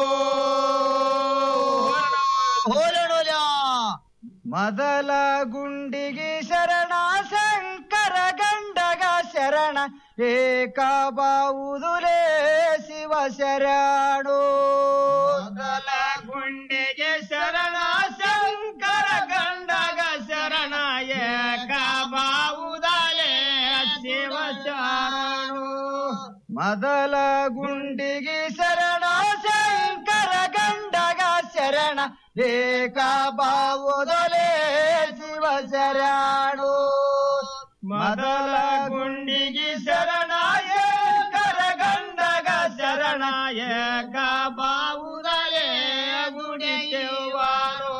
ಹೋಲಣೋಲ ಮೊದಲ ಗುಂಡಿಗೆ ಶರಣ ಶಂಕರ ಗಂಡಗ ಶರಣ ಏಕ ಬಾವುದುಲೇ ಶಿವ ಶರಣು ಮೊದಲ ಗುಂಡೆಗೆ ಶರಣ ಶಂಕರ ಗಂಡಗ ಶರಣ ಏಕ ಬಾವುದಲೆ ಶಿವ ಶರಣು ಮೊದಲ ಗುಂಡಿಗೆ ಶರಣ ಶಂಕರ ಗಂಡಗ ಶರಣ ಏಕ ಬಾವುದಲೇ ಶಿವ ಶರಣು ಮೊದಲ ಗುಂಡಿಗೆ ಶರಣ ಏಕರ ಗಂಡಗ ಶರಣ ಏಕ ಬಾವುದಲೆ ಗುಡಿಯುವಾರು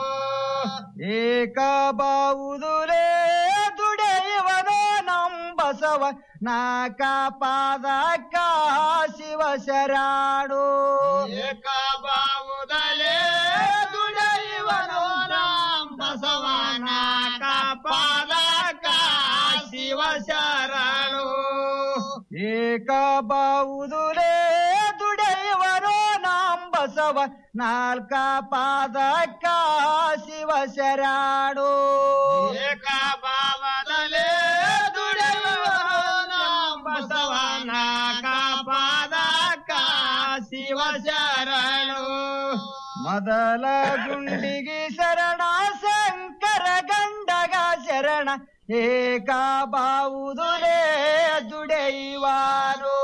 ಏಕ ಬಾವುದುಲೇ ದುಡೆಯುವನೋ ನಂಬಸವ ನಾಕ ಪಾದಕ್ಕ ಶಿವ ಶರಾಡು ಏಕಬಾವುದಲೇ ದುಡಿಯುವನು ರಾಮ್ ಬಸವನ ಕಾಪಾದಕ ಶಿವ ಶರಣು ಏಕ ಬಾವುದುಲೇ ದುಡೆಯುವರು ನಾಂ ಬಸವ ನಾಲ್ಕ ಪಾದಕ್ಕ ಶಿವ ಶರಾಡು ಏಕಭಾವದಲೇ ದುಡಿಯುವನು ರಾಮ್ ಬಸವನ ಕಾಪಾದಕ ಶಿವ ಶರಣು ಮೊದಲ ಗುಂಡಿಗೆ ಶರಣ ಶಂಕರ ಗಂಡಗ ಶರಣ ಏಕ ಬಾವುದುಲೇ ದುಡೆಯುವಾರು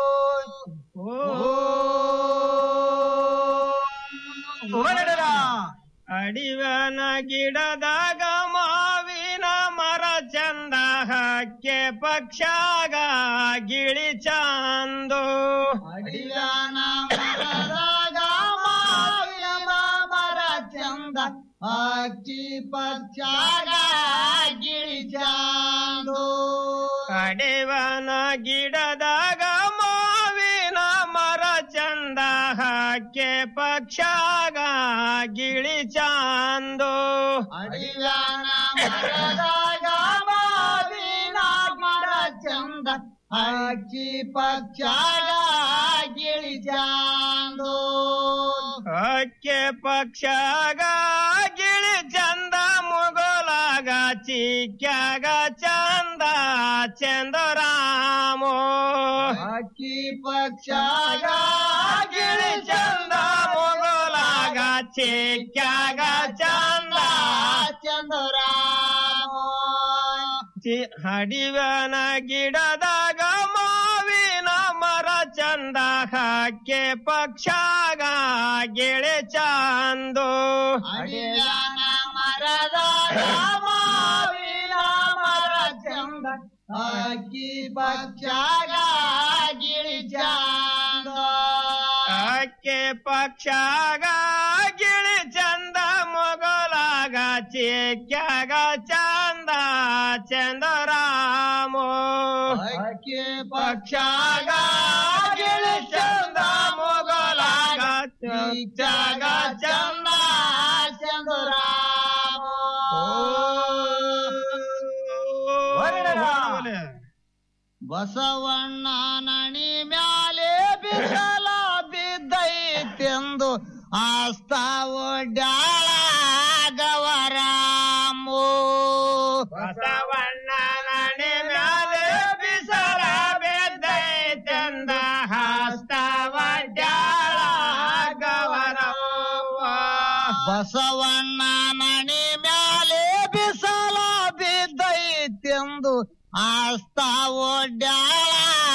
ಅಡಿವನ ಗಿಡದಾಗ ಮಾವಿನ ಮರ ಚಂದ ಹಕ್ಕೆ ಪಕ್ಷಾಗ ಗಿಳಿ ಚಾಂದು ಅಡಿಯಾನ ಮರದಾಗ ಮಾವಿನ ಮರ ಚಂದ ಅಕ್ಕಿ ಪಕ್ಷಾಗ ಗಿಳಿ ಚಾಂದು ಅಡಿವನ ಗಿಡದಾಗ ಮಾವಿನ ಮರ ಚಂದ ಹಕ್ಕೆ ಪಕ್ಷಾಗ ಗಿಳಿ ಚಾಂದು ಅಡಿಯಾನ ಮರದಾಗ ಮಾವಿನ ಮರ ಚಂದ ಅಕ್ಕಿ ಪಕ್ಷಾಗ ಗಿಳಿ ಚಾಂದು ಹಕ್ಕೆ ಪಕ್ಷಾಗ ಗಿಳಿ ಚಂದ ಮುಗೋಲಾಗ ಚಿಕ್ಯಾಗ ಚಂದ ಚಂದರಾಮೋ ಅಕ್ಕಿ ಪಕ್ಷಾಗ ಗಿಳಿ ಚಂದ ಮುಗೋಲಾಗ ಚಿಕ್ಯಾಗ ಚಂದ ಚಂದರಾಮ ಚಿ- ಹಡಿವನ ಗಿಡದಾಗ ಮಾವಿನ ಮರ ಚಂದ ಹಕ್ಕೆ ಪಕ್ಷಾಗ ಗಿಳಿ ಚಂದು ಅಡಿಯಾನ ಮರದಾಗ ಮಾವಿನ ಮರ ಚಂದ ಅಕ್ಕಿ ಪಕ್ಷಾಗ ಗಿಳಿ ಚಂದ ಹಕ್ಕೆ ಪಕ್ಷಾಗ ಗಿಳಿ ಚಂದ ಮೊಗಲಾಗ ಚಿಕ್ಯಾಗ ಚಂದ ಚಂದರಾಮೋ ಅಕ್ಕಿ ಪಕ್ಷಾಗ ಗಿಳಿ ಚಂದ ಮೊಗಲಾಗ ಚಿಕ್ಯಾಗ ಚಂದ ಚಂದರಾಮ ಬಸವಣ್ಣ ನಣಿ ಮ್ಯಾಲೆ ಬಿಸಲ ಬಿದ್ದೈತೆಂದು ಆಸ್ತಾ ಒಡ್ಯಾಳ ಗವರಾಮೋ ಬಸವಣ್ಣ ನಡೆ ಮ್ಯಾಲೆ ಬಿಸಲ ಬೆದ್ದೈತೆಂದ ಹಸ್ತವ ಡ್ಯಾಳ ಗವರವ್ವ ಬಸವಣ್ಣ ಮಣಿ ಮ್ಯಾಲೆ ಬಿಸಲ ಬಿದ್ದೈತೆಂದು ಆಸ್ತಾ ಒಡ್ಯಾಳ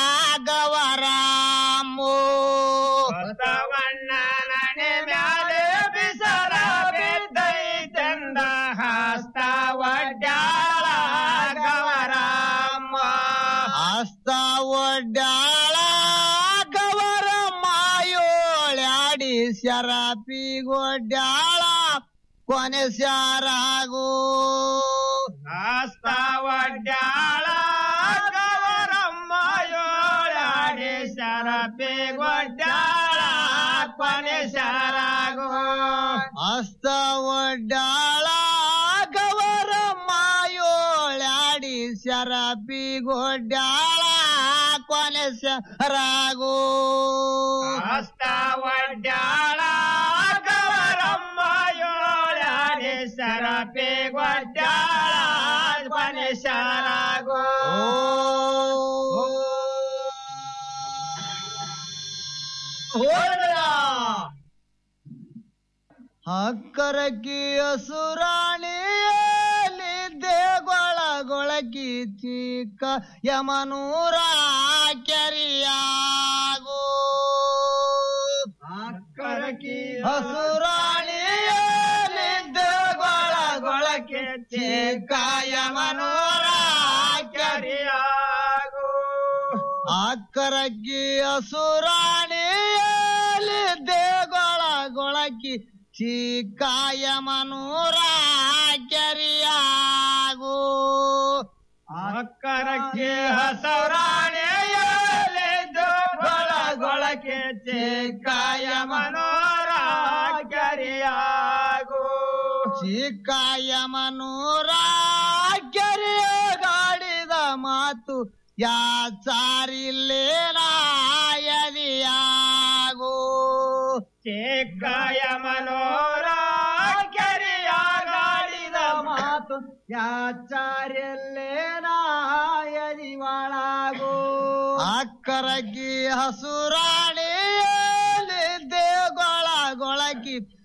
ಗವರಾಮೋ ಬಸವಣ್ಣ ನಡೆ ಮ್ಯಾಲೆ ಬಿಸಲ ಬೆದ್ದೈತೆಂದ ಹಸ್ತವ ಡ್ಯಾಳ ಗವರಮ್ಮ ಆಸ್ತ ಒಡ್ಯಾಳ ಗವರ ಮಾಯೋಳ್ಯಾಡಿ ಶರಾಪಿ ಗೊಡ್ಯಾಳ ಕೊನೆ ಶಾರಾಗೋ ಹಸ್ತವ ಡ್ಯಾಳ ಗವರಮ್ಮ ಯೋಳಾಡಿ ಶರಪೆ ಗೊಡ್ಡಾಳ ಕೊನೆ ಶರಾಗೋ ಆಸ್ತ ಒಡ್ಯಾಳ ಗವರ ಮಾಯೋಳ್ಯಾಡಿ ಶರಾಪಿ ಗೊಡ್ಯಾಳ ಕೊನೆ ಶಾರಾಗೋ ಹಸ್ತ ಒಡ್ಡಾಳ ಗವರಮ್ಮ ಯೋಳಾಡಿ ಶರಪೆ ಗೊಡ್ಡಾಳ ಕೊನೆ ಶರಾಗೋ ಅಕ್ಕರಕ್ಕಿ ಹಸುರಾಣಿಯಲ್ಲಿ ದೇಗೊಳಗೊಳಕಿ ಚಿಕ್ಕ ಯಮನೂರ ಕೆರಿಯಾಗೋ ಅಕ್ಕರಕಿ ಹಸುರಾಣಿಯಲ್ಲಿ ದೇಗೊಳಗೊಳಕಿ ಚಿಕ್ಕ ಯಮನೂರ ಕರಿಯಾಗೋ ಅಕ್ಕರಕ್ಕಿ ಹಸುರಾಣಿಯಲ್ಲಿ ದೇಗೊಳಗೊಳಕಿ ಚಿಕ್ಕಾಯ ಮನೂರ ಕೆರಿಯಾಗೋ ಅಕ್ಕರಕ್ಕೆ ಹಸರಾಣಿ ಚಿಕ್ಕಾಯಮನೂರ ಕೆರೆಯ ಗಾಡಿದ ಮಾತು ಯಾಚಾರಿಲ್ಲೇನಾಯದಿಯಾಗೋ ಚಿಕ್ಕಾಯ ಮನೋರ ಕೆರೆಯ ಗಾಡಿದ ಮಾತು ಯಾಚಾರ್ಯಲ್ಲೇನಾಯದಿ ಒಳಗೋ ಅಕ್ಕರಗಿ ಹಸುರಾಣಿ ದೇಗೊಳ ಗೊಳಗಿ